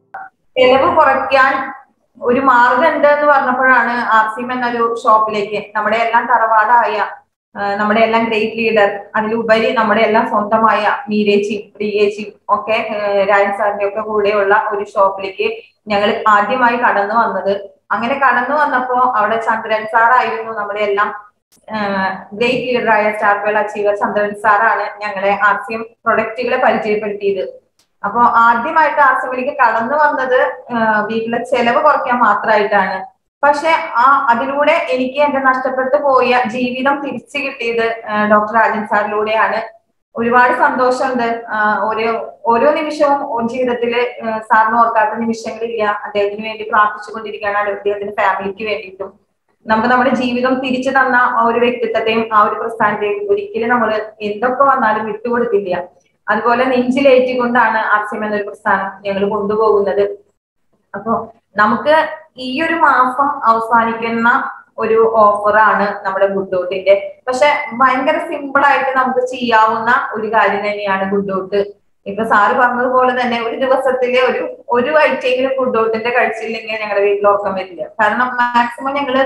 ചെലവ് കുറയ്ക്കാൻ ഒരു മാർഗം ഉണ്ട് എന്ന് പറഞ്ഞപ്പോഴാണ് ആർസിം എന്നൊരു ഷോപ്പിലേക്ക് നമ്മുടെ എല്ലാം തറവാടായ ആ, നമ്മുടെ എല്ലാം ഗ്രേറ്റ് ലീഡർ അതിലുപരി നമ്മുടെ എല്ലാം സ്വന്തമായ മീരേച്ചിയും പ്രിയേച്ചിയും ഒക്കെ ആ, രാജൻ സാറിന്റെ ഒക്കെ കൂടെയുള്ള ഒരു ഷോപ്പിലേക്ക് ഞങ്ങൾ ആദ്യമായി കടന്നു വന്നത് അങ്ങനെ കടന്നു വന്നപ്പോ അവിടെ ചന്ദ്രൻ സാറായിരുന്നു നമ്മുടെ എല്ലാം ഗ്രേറ്റ് ലീഡറായ സ്റ്റാർബേൾ അച്ചീവർ ചന്ദ്രൻ സാറാണ് ഞങ്ങളെ ആർസിയം പ്രൊഡക്റ്റുകളെ പരിചയപ്പെടുത്തിയത് അപ്പൊ ആദ്യമായിട്ട് ആർസിമിലേക്ക് കടന്നു വന്നത് ആ, വീട്ടിലെ ചെലവ് കുറയ്ക്കാൻ മാത്രമായിട്ടാണ് പക്ഷെ ആ അതിലൂടെ എനിക്ക് എന്റെ നഷ്ടപ്പെട്ടു പോയ ജീവിതം തിരിച്ചു കിട്ടിയത് ഡോക്ടർ രാജൻ സാറിലൂടെയാണ് ഒരുപാട് സന്തോഷമുണ്ട് ആ, ഓരോ ഓരോ നിമിഷവും ജീവിതത്തില് ആ, സാറിന് ഓർക്കാത്ത നിമിഷങ്ങളില്ല അദ്ദേഹത്തിന് വേണ്ടി പ്രാർത്ഥിച്ചുകൊണ്ടിരിക്കുകയാണ് അദ്ദേഹത്തിന്റെ ഫാമിലിക്ക് വേണ്ടിയിട്ടും നമുക്ക് നമ്മുടെ ജീവിതം തിരിച്ചു തന്ന ആ ഒരു വ്യക്തിത്വത്തെയും ആ ഒരു പ്രസ്ഥാനത്തെയും ഒരിക്കലും നമ്മൾ എന്തൊക്കെ വന്നാലും വിട്ടുകൊടുത്തില്ല അതുപോലെ നെഞ്ചിലേറ്റിക്കൊണ്ടാണ് ആർസിം എന്നൊരു പ്രസ്ഥാനം ഞങ്ങൾ കൊണ്ടുപോകുന്നത് അപ്പോ നമുക്ക് ഈ ഒരു മാസം അവസാനിക്കുന്ന ഒരു ഓഫറാണ് നമ്മുടെ ഗുഡ്ഡോട്ടിന്റെ പക്ഷെ ഭയങ്കര സിമ്പിൾ ആയിട്ട് നമുക്ക് ചെയ്യാവുന്ന ഒരു കാര്യം തന്നെയാണ് ഗുഡ്ഡോട്ട് ഇപ്പൊ സാറ് പറഞ്ഞതുപോലെ തന്നെ ഒരു ദിവസത്തില് ഒരു ഒരു ഐറ്റെങ്കിലും ഗുഡ്ഡോട്ടിന്റെ കഴിച്ചില്ലെങ്കിൽ ഞങ്ങളുടെ വീട്ടിൽ ഉറക്കം വരില്ല കാരണം മാക്സിമം ഞങ്ങള്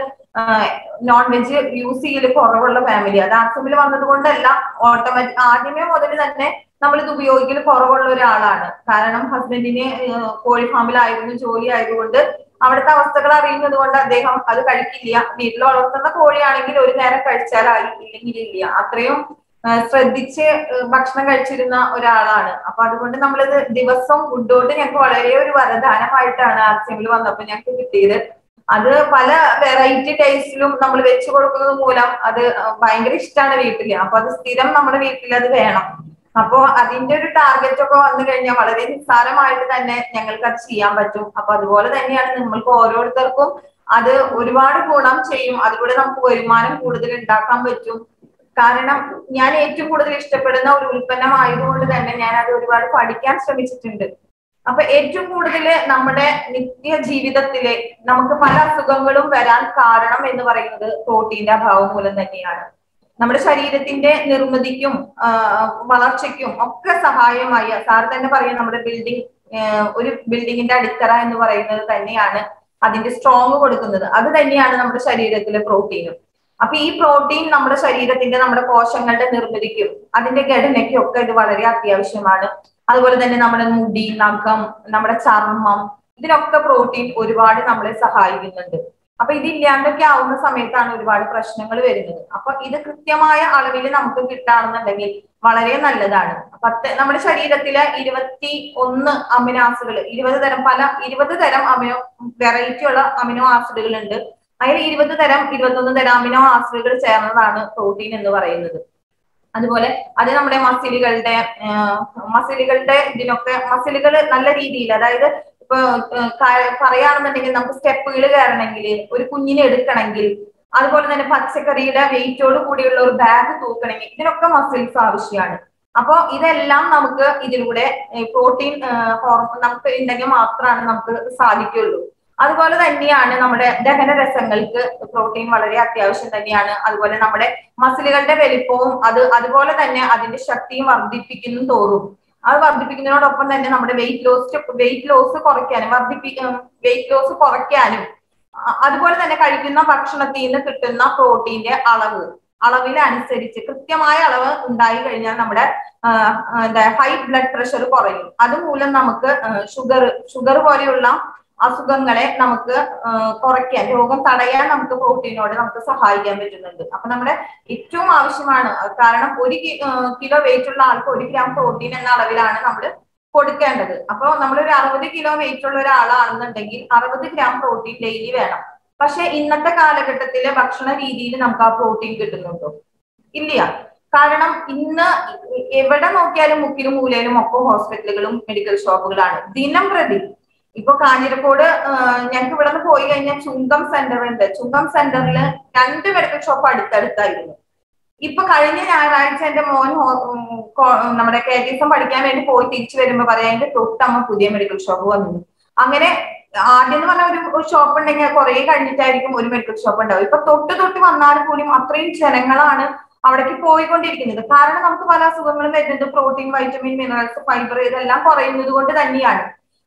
നോൺ വെജ് യൂസ് ചെയ്യല് കുറവുള്ള ഫാമിലി അത് ആക്സിമിൽ വന്നത് കൊണ്ടല്ല ഓട്ടോമാറ്റിക് ആദ്യമേ മുതൽ തന്നെ നമ്മൾ ഇത് ഉപയോഗിക്കൽ കുറവുള്ള ഒരാളാണ് കാരണം ഹസ്ബൻഡിന് കോഴി ഫാമിലായിരുന്നു ജോലി ആയതുകൊണ്ട് അവിടുത്തെ അവസ്ഥകൾ അറിയുന്നത് കൊണ്ട് അദ്ദേഹം അത് കഴിക്കില്ല വീട്ടിൽ വളർത്തുന്ന കോഴിയാണെങ്കിൽ ഒരു നേരം കഴിച്ചാലായി ഇല്ലെങ്കിൽ ഇല്ല അത്രയും ആ, ശ്രദ്ധിച്ച് ആ, ഭക്ഷണം കഴിച്ചിരുന്ന ഒരാളാണ് അപ്പൊ അതുകൊണ്ട് നമ്മളിത് ദിവസം ഫുഡോട്ട് ഞങ്ങൾക്ക് വളരെ ഒരു വരദാനമായിട്ടാണ് ആർസിമിൽ വന്നപ്പോൾ ഞങ്ങൾക്ക് കിട്ടിയത് അത് പല വെറൈറ്റി ടേസ്റ്റിലും നമ്മൾ വെച്ചു കൊടുക്കുന്നത് മൂലം അത് ഭയങ്കര ഇഷ്ടമാണ് വീട്ടില് അപ്പൊ അത് സ്ഥിരം നമ്മുടെ വീട്ടിൽ അത് വേണം അപ്പോ അതിന്റെ ഒരു ടാർഗറ്റ് ഒക്കെ വന്നു കഴിഞ്ഞാൽ വളരെ നിസ്സാരമായിട്ട് തന്നെ ഞങ്ങൾക്ക് അത് ചെയ്യാൻ പറ്റും അപ്പൊ അതുപോലെ തന്നെയാണ് നമ്മൾക്ക് ഓരോരുത്തർക്കും അത് ഒരുപാട് ഗുണം ചെയ്യും അതിലൂടെ നമുക്ക് വരുമാനം കൂടുതൽ ഉണ്ടാക്കാൻ പറ്റും കാരണം ഞാൻ ഏറ്റവും കൂടുതൽ ഇഷ്ടപ്പെടുന്ന ഒരു ഉൽപ്പന്നം ആയതുകൊണ്ട് തന്നെ ഞാൻ അത് ഒരുപാട് പഠിക്കാൻ ശ്രമിച്ചിട്ടുണ്ട് അപ്പൊ ഏറ്റവും കൂടുതൽ നമ്മുടെ നിത്യ ജീവിതത്തിലെ നമുക്ക് പല അസുഖങ്ങളും വരാൻ കാരണം എന്ന് പറയുന്നത് പ്രോട്ടീന്റെ അഭാവം മൂലം തന്നെയാണ് നമ്മുടെ ശരീരത്തിന്റെ നിർമ്മിതിക്കും ആ, വളർച്ചയ്ക്കും ഒക്കെ സഹായമായ സാർ തന്നെ പറയും നമ്മുടെ ബിൽഡിംഗ് ഒരു ബിൽഡിങ്ങിന്റെ അടിത്തറ എന്ന് പറയുന്നത് തന്നെയാണ് അതിന്റെ സ്ട്രോങ് കൊടുക്കുന്നത് അത് തന്നെയാണ് നമ്മുടെ ശരീരത്തിലെ പ്രോട്ടീനും അപ്പൊ ഈ പ്രോട്ടീൻ നമ്മുടെ ശരീരത്തിന്റെ നമ്മുടെ കോശങ്ങളുടെ നിർമ്മിതിക്കും അതിന്റെ ഘടനയ്ക്കും ഒക്കെ ഇത് വളരെ അത്യാവശ്യമാണ് അതുപോലെ തന്നെ നമ്മുടെ മുടി നഖം നമ്മുടെ ചർമ്മം ഇതിനൊക്കെ പ്രോട്ടീൻ ഒരുപാട് നമ്മളെ സഹായിക്കുന്നുണ്ട് അപ്പൊ ഇതില്ലാണ്ടൊക്കെ ആവുന്ന സമയത്താണ് ഒരുപാട് പ്രശ്നങ്ങൾ വരുന്നത് അപ്പൊ ഇത് കൃത്യമായ അളവിൽ നമുക്ക് കിട്ടുകയാണെന്നുണ്ടെങ്കിൽ വളരെ നല്ലതാണ് പത്ത് നമ്മുടെ ശരീരത്തിലെ ഇരുപത്തി ഒന്ന് അമിനോ ആസിഡുകൾ ഇരുപത് തരം പല ഇരുപത് തരം അമിനോ വെറൈറ്റി ഉള്ള അമിനോ ആസിഡുകൾ ഉണ്ട് അതിൽ ഇരുപത് തരം ഇരുപത്തൊന്ന് തരം അമിനോ ആസിഡുകൾ ചേർന്നതാണ് പ്രോട്ടീൻ എന്ന് പറയുന്നത് അതുപോലെ അത് നമ്മുടെ മസിലുകളുടെ മസിലുകളുടെ ഇതിനൊക്കെ മസിലുകൾ നല്ല രീതിയിൽ അതായത് ഇപ്പൊ ഏഹ് ക- പറയുകയാണെന്നുണ്ടെങ്കിൽ നമുക്ക് സ്റ്റെപ്പുകൾ കയറണമെങ്കിൽ ഒരു കുഞ്ഞിനെ എടുക്കണമെങ്കിൽ അതുപോലെ തന്നെ പച്ചക്കറിയുടെ വെയിറ്റോട് കൂടിയുള്ള ഒരു ബാഗ് തൂക്കണമെങ്കിൽ ഇതിനൊക്കെ മസിൽസ് ആവശ്യമാണ് അപ്പോ ഇതെല്ലാം നമുക്ക് ഇതിലൂടെ പ്രോട്ടീൻ ഹോർമോൺ നമുക്ക് ഉണ്ടെങ്കിൽ മാത്രമാണ് നമുക്ക് സാധിക്കുള്ളൂ അതുപോലെ തന്നെയാണ് നമ്മുടെ ദഹനരസങ്ങൾക്ക് പ്രോട്ടീൻ വളരെ അത്യാവശ്യം തന്നെയാണ് അതുപോലെ നമ്മുടെ മസിലുകളുടെ വലിപ്പവും അത് അതുപോലെ തന്നെ അതിന്റെ ശക്തിയും വർദ്ധിപ്പിക്കുന്നു തോറും അത് വർദ്ധിപ്പിക്കുന്നതിനോടൊപ്പം തന്നെ നമ്മുടെ വെയിറ്റ് ലോസ് വെയിറ്റ് ലോസ് കുറയ്ക്കാനും വർദ്ധിപ്പി വെയിറ്റ് ലോസ് കുറയ്ക്കാനും അ- അതുപോലെ തന്നെ കഴിക്കുന്ന ഭക്ഷണത്തിൽ നിന്ന് കിട്ടുന്ന പ്രോട്ടീന്റെ അളവ് അളവിനനുസരിച്ച് കൃത്യമായ അളവ് ഉണ്ടായി കഴിഞ്ഞാൽ നമ്മുടെ ആ, ആ, എന്താ ഹൈ ബ്ലഡ് പ്രഷർ കുറയും അതുമൂലം നമുക്ക് ഷുഗർ ഷുഗർ പോലെയുള്ള അസുഖങ്ങളെ നമുക്ക് ആ, കുറയ്ക്കാൻ രോഗം തടയാൻ നമുക്ക് പ്രോട്ടീനോട് നമുക്ക് സഹായിക്കാൻ പറ്റുന്നുണ്ട് അപ്പൊ നമ്മുടെ ഏറ്റവും ആവശ്യമാണ് കാരണം ഒരു കി- ആ, കിലോ വെയിറ്റ് ഉള്ള ആൾക്ക് ഒരു ഗ്രാം പ്രോട്ടീൻ എന്ന അളവിലാണ് നമ്മൾ കൊടുക്കേണ്ടത് അപ്പൊ നമ്മൾ ഒരു അറുപത് കിലോ വെയിറ്റ് ഉള്ള ഒരാളാണെന്നുണ്ടെങ്കിൽ അറുപത് ഗ്രാം പ്രോട്ടീൻ ഡെയിലി വേണം പക്ഷെ ഇന്നത്തെ കാലഘട്ടത്തിലെ ഭക്ഷണ രീതിയിൽ നമുക്ക് ആ പ്രോട്ടീൻ കിട്ടുന്നുണ്ടോ ഇല്ല കാരണം ഇന്ന് എവിടെ നോക്കിയാലും മുക്കിലും മൂലയിലും ഒക്കെ ഹോസ്പിറ്റലുകളും മെഡിക്കൽ ഷോപ്പുകളാണ് ദിനം പ്രതി ഇപ്പൊ കാഞ്ഞിരക്കോട് ഞങ്ങൾക്ക് ഇവിടെ നിന്ന് പോയി കഴിഞ്ഞാൽ ചുങ്കം സെന്റർ ഉണ്ട് ചുങ്കം സെന്ററിൽ രണ്ട് മെഡിക്കൽ ഷോപ്പ് അടുത്തടുത്തായിരുന്നു ഇപ്പൊ കഴിഞ്ഞ ഞായറാഴ്ച എന്റെ മോൻ ഹോ- ഉം, കോ- നമ്മുടെ കെ ടി എസ് പഠിക്കാൻ വേണ്ടി പോയി തിരിച്ചു വരുമ്പോ പറയാം അതിന്റെ തൊട്ടമ്മ പുതിയ മെഡിക്കൽ ഷോപ്പ് വന്നു അങ്ങനെ ആദ്യം എന്ന് പറഞ്ഞ ഒരു ഷോപ്പ് ഉണ്ടെങ്കിൽ കുറെ കഴിഞ്ഞിട്ടായിരിക്കും ഒരു മെഡിക്കൽ ഷോപ്പ് ഉണ്ടാവും ഇപ്പൊ തൊട്ട് തൊട്ട് വന്നാൽ കൂടിയും അത്രയും ജനങ്ങളാണ് അവിടേക്ക് പോയിക്കൊണ്ടിരിക്കുന്നത് കാരണം നമുക്ക് പല അസുഖങ്ങളും വരുന്നത് പ്രോട്ടീൻ വൈറ്റമിൻ മിനറൽസ് ഫൈബർ ഇതെല്ലാം കുറയുന്നത് കൊണ്ട് തന്നെയാണ്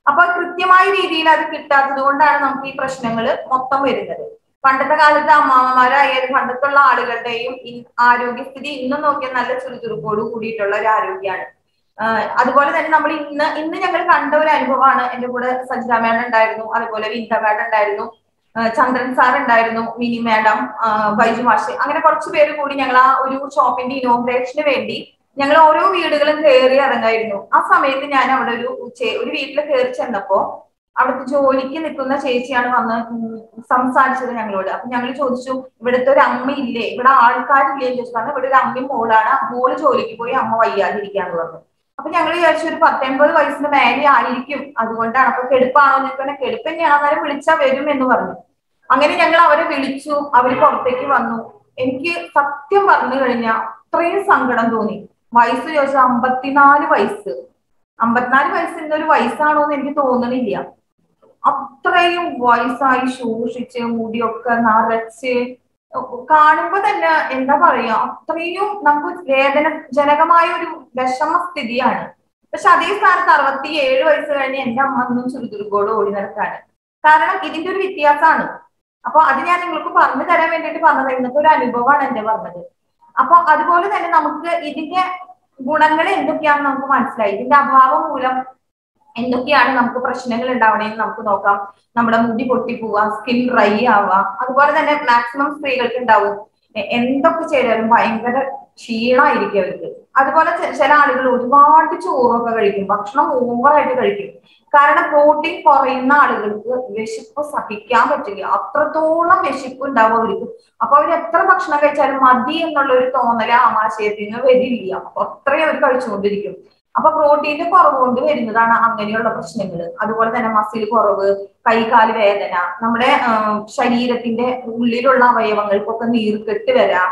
അപ്പൊ കൃത്യമായ രീതിയിൽ അത് കിട്ടാത്തത് കൊണ്ടാണ് നമുക്ക് ഈ പ്രശ്നങ്ങൾ മൊത്തം വരുന്നത് പണ്ടത്തെ കാലത്ത് അമ്മാവന്മാരായാലും പണ്ടത്തുള്ള ആളുകളുടെയും ഇൻ- ആരോഗ്യസ്ഥിതി ഇന്നും നോക്കിയാൽ നല്ല ചുറുചുറുക്കോട് കൂടിയിട്ടുള്ള ഒരു ആരോഗ്യമാണ് ആഹ് അതുപോലെ തന്നെ നമ്മൾ ഇന്ന് ഇന്ന് ഞങ്ങൾ കണ്ട ഒരു അനുഭവമാണ് എന്റെ കൂടെ സജിത മേഡം ഉണ്ടായിരുന്നു അതുപോലെ വിന്ദ മേഡം ഉണ്ടായിരുന്നു ആഹ് ചന്ദ്രൻ സാർ ഉണ്ടായിരുന്നു മിനി മാഡം ബൈജു മാഷ് അങ്ങനെ കുറച്ച് പേര് കൂടി ഞങ്ങൾ ആ ഒരു ഷോപ്പിന്റെ ഇനോഗ്രേഷന് വേണ്ടി ഞങ്ങൾ ഓരോ വീടുകളും കയറി ഇറങ്ങായിരുന്നു ആ സമയത്ത് ഞാൻ അവിടെ ഒരു ചെ- ഒരു വീട്ടിൽ കയറി ചെന്നപ്പോ അവിടുത്തെ ജോലിക്ക് നിൽക്കുന്ന ചേച്ചിയാണ് വന്ന് ഉം സംസാരിച്ചത് ഞങ്ങളോട് അപ്പൊ ഞങ്ങൾ ചോദിച്ചു ഇവിടുത്തെ ഒരു അമ്മ ഇല്ലേ ഇവിടെ ആൾക്കാരില്ലേ എന്ന് ചോദിച്ചു പറഞ്ഞു ഇവിടെ ഒരു അമ്മയും മോളാണ് മോള് ജോലിക്ക് പോയി അമ്മ വയ്യാതിരിക്കാന്ന് പറഞ്ഞു അപ്പൊ ഞങ്ങൾ വിചാരിച്ചു ഒരു പത്തൊമ്പത് വയസ്സിന് മേലെ ആയിരിക്കും അതുകൊണ്ടാണ് അപ്പൊ കെടുപ്പാണോ എന്ന് ചോദിച്ചാൽ കെടുപ്പ് തന്നെയാണ് അന്നേരം വിളിച്ചാൽ വരും എന്ന് പറഞ്ഞു അങ്ങനെ ഞങ്ങൾ അവരെ വിളിച്ചു അവര് പുറത്തേക്ക് വന്നു എനിക്ക് സത്യം പറഞ്ഞു കഴിഞ്ഞാൽ അത്രയും സങ്കടം തോന്നി വയസ്സ് ചോദിച്ചാൽ അമ്പത്തിനാല് വയസ്സ് അമ്പത്തിനാല് വയസ്സിന്റെ ഒരു വയസ്സാണോ എന്ന് എനിക്ക് തോന്നണില്ല അത്രയും വയസ്സായി ശോഷിച്ച് മുടിയൊക്കെ നിറച്ച് കാണുമ്പോ തന്നെ എന്താ പറയാ അത്രയും നമുക്ക് വേദനജനകമായ ഒരു വിഷമ സ്ഥിതിയാണ് പക്ഷെ അതേ സ്ഥാനത്ത് അറുപത്തി ഏഴ് വയസ്സ് കഴിഞ്ഞ് എന്റെ അമ്മ ഒന്നും ചുരുതുരുക്കോട് ഓടി നടക്കാണ് കാരണം ഇതിന്റെ ഒരു വ്യത്യാസമാണ് അപ്പൊ അത് ഞാൻ നിങ്ങൾക്ക് പറഞ്ഞു തരാൻ വേണ്ടിയിട്ട് പറഞ്ഞത് ഇന്നത്തെ ഒരു അനുഭവമാണ് എന്റെ പറഞ്ഞത് അപ്പൊ അതുപോലെ തന്നെ നമുക്ക് ഇതിന്റെ ഗുണങ്ങൾ എന്തൊക്കെയാണെന്ന് നമുക്ക് മനസ്സിലായി ഇതിന്റെ അഭാവം മൂലം എന്തൊക്കെയാണ് നമുക്ക് പ്രശ്നങ്ങൾ ഉണ്ടാവണേന്ന് നമുക്ക് നോക്കാം നമ്മുടെ മുടി പൊട്ടിപ്പോവുക സ്കിൻ ഡ്രൈ ആവുക അതുപോലെ തന്നെ മാക്സിമം സ്ത്രീകൾക്ക് ഉണ്ടാവും എ- എന്തൊക്കെ ചെയ്താലും ഭയങ്കര ക്ഷീണമായിരിക്കും അവർക്ക് അതുപോലെ ചെ- ചില ആളുകൾ ഒരുപാട് ചോറൊക്കെ കഴിക്കും ഭക്ഷണം ഓവറായിട്ട് കഴിക്കും കാരണം പ്രോട്ടീൻ കുറയുന്ന ആളുകൾക്ക് വിശപ്പ് സഹിക്കാൻ പറ്റില്ല അത്രത്തോളം വിശപ്പ് ഉണ്ടാവും അവർക്ക് അപ്പൊ അവർ എത്ര ഭക്ഷണം കഴിച്ചാലും മതി എന്നുള്ള ഒരു തോന്നൽ ആമാശയത്തിന് വരില്ല അപ്പൊ അത്രയും അവർ കഴിച്ചുകൊണ്ടിരിക്കും അപ്പൊ പ്രോട്ടീന്റെ കുറവ് കൊണ്ട് വരുന്നതാണ് അങ്ങനെയുള്ള പ്രശ്നങ്ങൾ അതുപോലെ തന്നെ മസിൽ കുറവ് കൈകാല് വേദന നമ്മുടെ ആ, ശരീരത്തിന്റെ ഉള്ളിലുള്ള അവയവങ്ങൾക്കൊക്കെ നീർക്കെട്ട് വരാം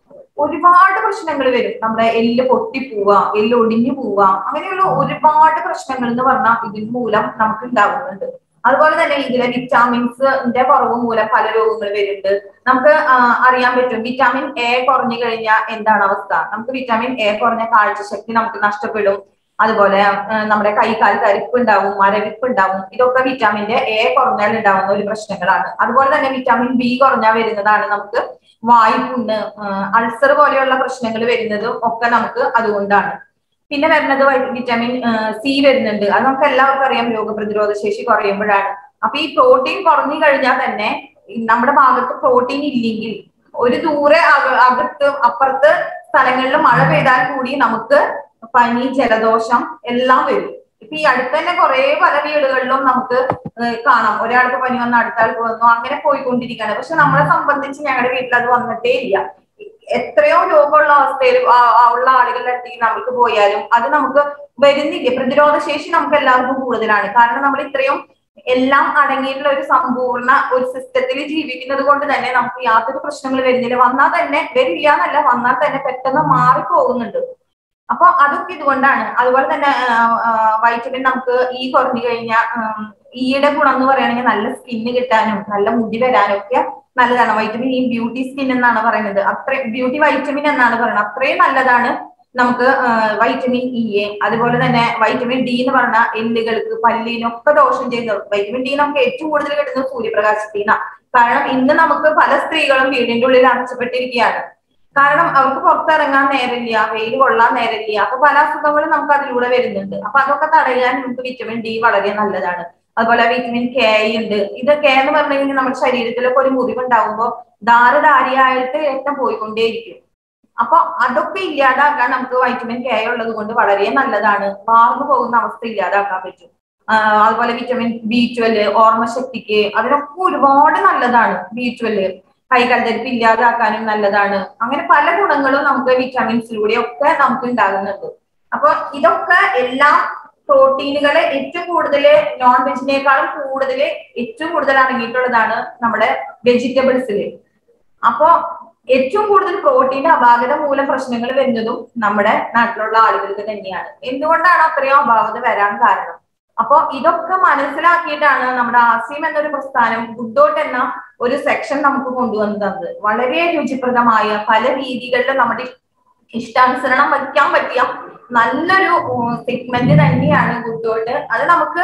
ഒരുപാട് പ്രശ്നങ്ങൾ വരും നമ്മുടെ എല്ല് പൊട്ടിപ്പോവുക എല്ല് ഒടിഞ്ഞു പോവുക അങ്ങനെയുള്ള ഒരുപാട് പ്രശ്നങ്ങൾ എന്ന് പറഞ്ഞാൽ ഇതിന് മൂലം നമുക്ക് ഉണ്ടാകുന്നുണ്ട് അതുപോലെ തന്നെ ഇതിലെ വിറ്റാമിൻസിന്റെ കുറവ് മൂലം പല രോഗങ്ങൾ വരുന്നുണ്ട് നമുക്ക് ആ, അറിയാൻ പറ്റും വിറ്റാമിൻ എ കുറഞ്ഞു കഴിഞ്ഞാൽ എന്താണ് അവസ്ഥ നമുക്ക് വിറ്റാമിൻ എ കുറഞ്ഞ കാഴ്ചശക്തി നമുക്ക് നഷ്ടപ്പെടും അതുപോലെ ആ, നമ്മുടെ കൈകാൽ തരിപ്പ് ഉണ്ടാവും മരവിപ്പ് ഉണ്ടാവും ഇതൊക്കെ വിറ്റാമിന്റെ എ കുറഞ്ഞാൽ ഉണ്ടാവുന്ന ഒരു പ്രശ്നങ്ങളാണ് അതുപോലെ തന്നെ വിറ്റാമിൻ ബി കുറഞ്ഞാൽ വരുന്നതാണ് നമുക്ക് വായ്പുണ്ണ് അൾസർ പോലെയുള്ള പ്രശ്നങ്ങൾ വരുന്നതും ഒക്കെ നമുക്ക് അതുകൊണ്ടാണ് പിന്നെ വരുന്നത് വൈ- വിറ്റാമിൻ സി വരുന്നുണ്ട് അത് നമുക്ക് എല്ലാവർക്കും അറിയാം രോഗപ്രതിരോധ ശേഷി കുറയുമ്പോഴാണ് അപ്പൊ ഈ പ്രോട്ടീൻ കുറഞ്ഞു കഴിഞ്ഞാൽ തന്നെ ഈ നമ്മുടെ ഭാഗത്ത് പ്രോട്ടീൻ ഇല്ലെങ്കിൽ ഒരു ദൂരെ അക- അകത്ത് അപ്പുറത്ത് സ്ഥലങ്ങളിൽ മഴ പെയ്താൽ കൂടി നമുക്ക് പനി ജലദോഷം എല്ലാം വരും ഇപ്പൊ ഈ അടുത്ത് തന്നെ കുറെ പല വീടുകളിലും നമുക്ക് ഏഹ് കാണാം ഒരാൾക്ക് പനി വന്നു അടുത്ത ആൾക്ക് വന്നു അങ്ങനെ പോയിക്കൊണ്ടിരിക്കുകയാണ് പക്ഷെ നമ്മളെ സംബന്ധിച്ച് ഞങ്ങളുടെ വീട്ടിൽ അത് വന്നിട്ടേ ഇല്ല എത്രയോ രോഗമുള്ള അവസ്ഥയിൽ ആ- ആ ഉള്ള ആളുകളുടെ അടുത്തേക്ക് നമുക്ക് പോയാലും അത് നമുക്ക് വരുന്നില്ല പ്രതിരോധ ശേഷി നമുക്ക് എല്ലാവർക്കും കൂടുതലാണ് കാരണം നമ്മൾ ഇത്രയും എല്ലാം അടങ്ങിയിട്ടുള്ള ഒരു സമ്പൂർണ്ണ ഒരു സിസ്റ്റത്തിൽ ജീവിക്കുന്നത് കൊണ്ട് തന്നെ നമുക്ക് യാതൊരു പ്രശ്നങ്ങൾ വരുന്നില്ല വന്നാൽ തന്നെ വരില്ല എന്നല്ല വന്നാൽ തന്നെ പെട്ടെന്ന് മാറിപ്പോകുന്നുണ്ട് അപ്പൊ അതൊക്കെ ഇതുകൊണ്ടാണ് അതുപോലെ തന്നെ വൈറ്റമിൻ നമുക്ക് ഈ കുറഞ്ഞു കഴിഞ്ഞാൽ ഈയുടെ ഗുണം എന്ന് പറയുകയാണെങ്കിൽ നല്ല സ്കിന്ന് കിട്ടാനും നല്ല മുടി വരാനും ഒക്കെ നല്ലതാണ് വൈറ്റമിൻ ഇ ബ്യൂട്ടി സ്കിൻ എന്നാണ് പറയുന്നത് അത്രയും ബ്യൂട്ടി വൈറ്റമിൻ എന്നാണ് പറയുന്നത് അത്രയും നല്ലതാണ് നമുക്ക് വൈറ്റമിൻ ഇ എ അതുപോലെ തന്നെ വൈറ്റമിൻ ഡി എന്ന് പറഞ്ഞ എല്ലുകൾക്ക് പല്ലിനൊക്കെ ദോഷം ചെയ്യുന്നത് വൈറ്റമിൻ ഡി നമുക്ക് ഏറ്റവും കൂടുതൽ കിട്ടുന്നത് സൂര്യപ്രകാശത്തിൽ നിന്നാണ് കാരണം ഇന്ന് നമുക്ക് പല സ്ത്രീകളും വീടിന്റെ ഉള്ളിൽ അടച്ചപ്പെട്ടിരിക്കുകയാണ് കാരണം അവർക്ക് പുറത്തിറങ്ങാൻ നേരമില്ല വെയിൽ കൊള്ളാൻ നേരമില്ല അപ്പൊ പല അസുഖങ്ങളും നമുക്ക് അതിലൂടെ വരുന്നുണ്ട് അപ്പൊ അതൊക്കെ തടയാൻ നമുക്ക് വിറ്റമിൻ ഡി വളരെ നല്ലതാണ് അതുപോലെ വിറ്റമിൻ കെ ഉണ്ട് ഇത് കെ എന്ന് പറഞ്ഞു കഴിഞ്ഞാൽ നമ്മുടെ ശരീരത്തിലൊക്കെ ഒരു മുറിവുണ്ടാവുമ്പോൾ ധാരധാരിയായിട്ട് രക്തം പോയിക്കൊണ്ടേയിരിക്കും അപ്പൊ അതൊക്കെ ഇല്ലാതാക്കാൻ നമുക്ക് വൈറ്റമിൻ കെ ഉള്ളത് കൊണ്ട് വളരെ നല്ലതാണ് വാർന്നു പോകുന്ന അവസ്ഥ ഇല്ലാതാക്കാൻ പറ്റും ആഹ് അതുപോലെ വിറ്റമിൻ ബി ട്വൽവ് ഓർമ്മശക്തിക്ക് അതിനൊക്കെ ഒരുപാട് നല്ലതാണ് ബി ട്വൽവ് കൈകാൽ തരിപ്പ് ഇല്ലാതാക്കാനും നല്ലതാണ് അങ്ങനെ പല ഗുണങ്ങളും നമുക്ക് വിറ്റാമിൻസിലൂടെ ഒക്കെ നമുക്ക് ഉണ്ടാകുന്നുണ്ട് അപ്പൊ ഇതൊക്കെ എല്ലാം പ്രോട്ടീനുകള് ഏറ്റവും കൂടുതൽ നോൺ വെജിനേക്കാളും കൂടുതൽ ഏറ്റവും കൂടുതൽ അടങ്ങിയിട്ടുള്ളതാണ് നമ്മുടെ വെജിറ്റബിൾസിൽ അപ്പോ ഏറ്റവും കൂടുതൽ പ്രോട്ടീന്റെ അപാകത മൂലം പ്രശ്നങ്ങൾ വരുന്നതും നമ്മുടെ നാട്ടിലുള്ള ആളുകൾക്ക് തന്നെയാണ് എന്തുകൊണ്ടാണ് അത്രയും അപാകത വരാൻ കാരണം അപ്പൊ ഇതൊക്കെ മനസ്സിലാക്കിയിട്ടാണ് നമ്മുടെ ആസിം എന്നൊരു പ്രസ്ഥാനം ഗുഡോട്ട് എന്ന ഒരു സെക്ഷൻ നമുക്ക് കൊണ്ടുവന്നു തന്നത് വളരെ രുചിപ്രദമായ പല രീതികളിലും നമ്മുടെ ഇഷ്ടാനുസരണം വയ്ക്കാൻ പറ്റിയ നല്ലൊരു സെഗ്മെന്റ് തന്നെയാണ് ഗുഡോട്ട് അത് നമുക്ക്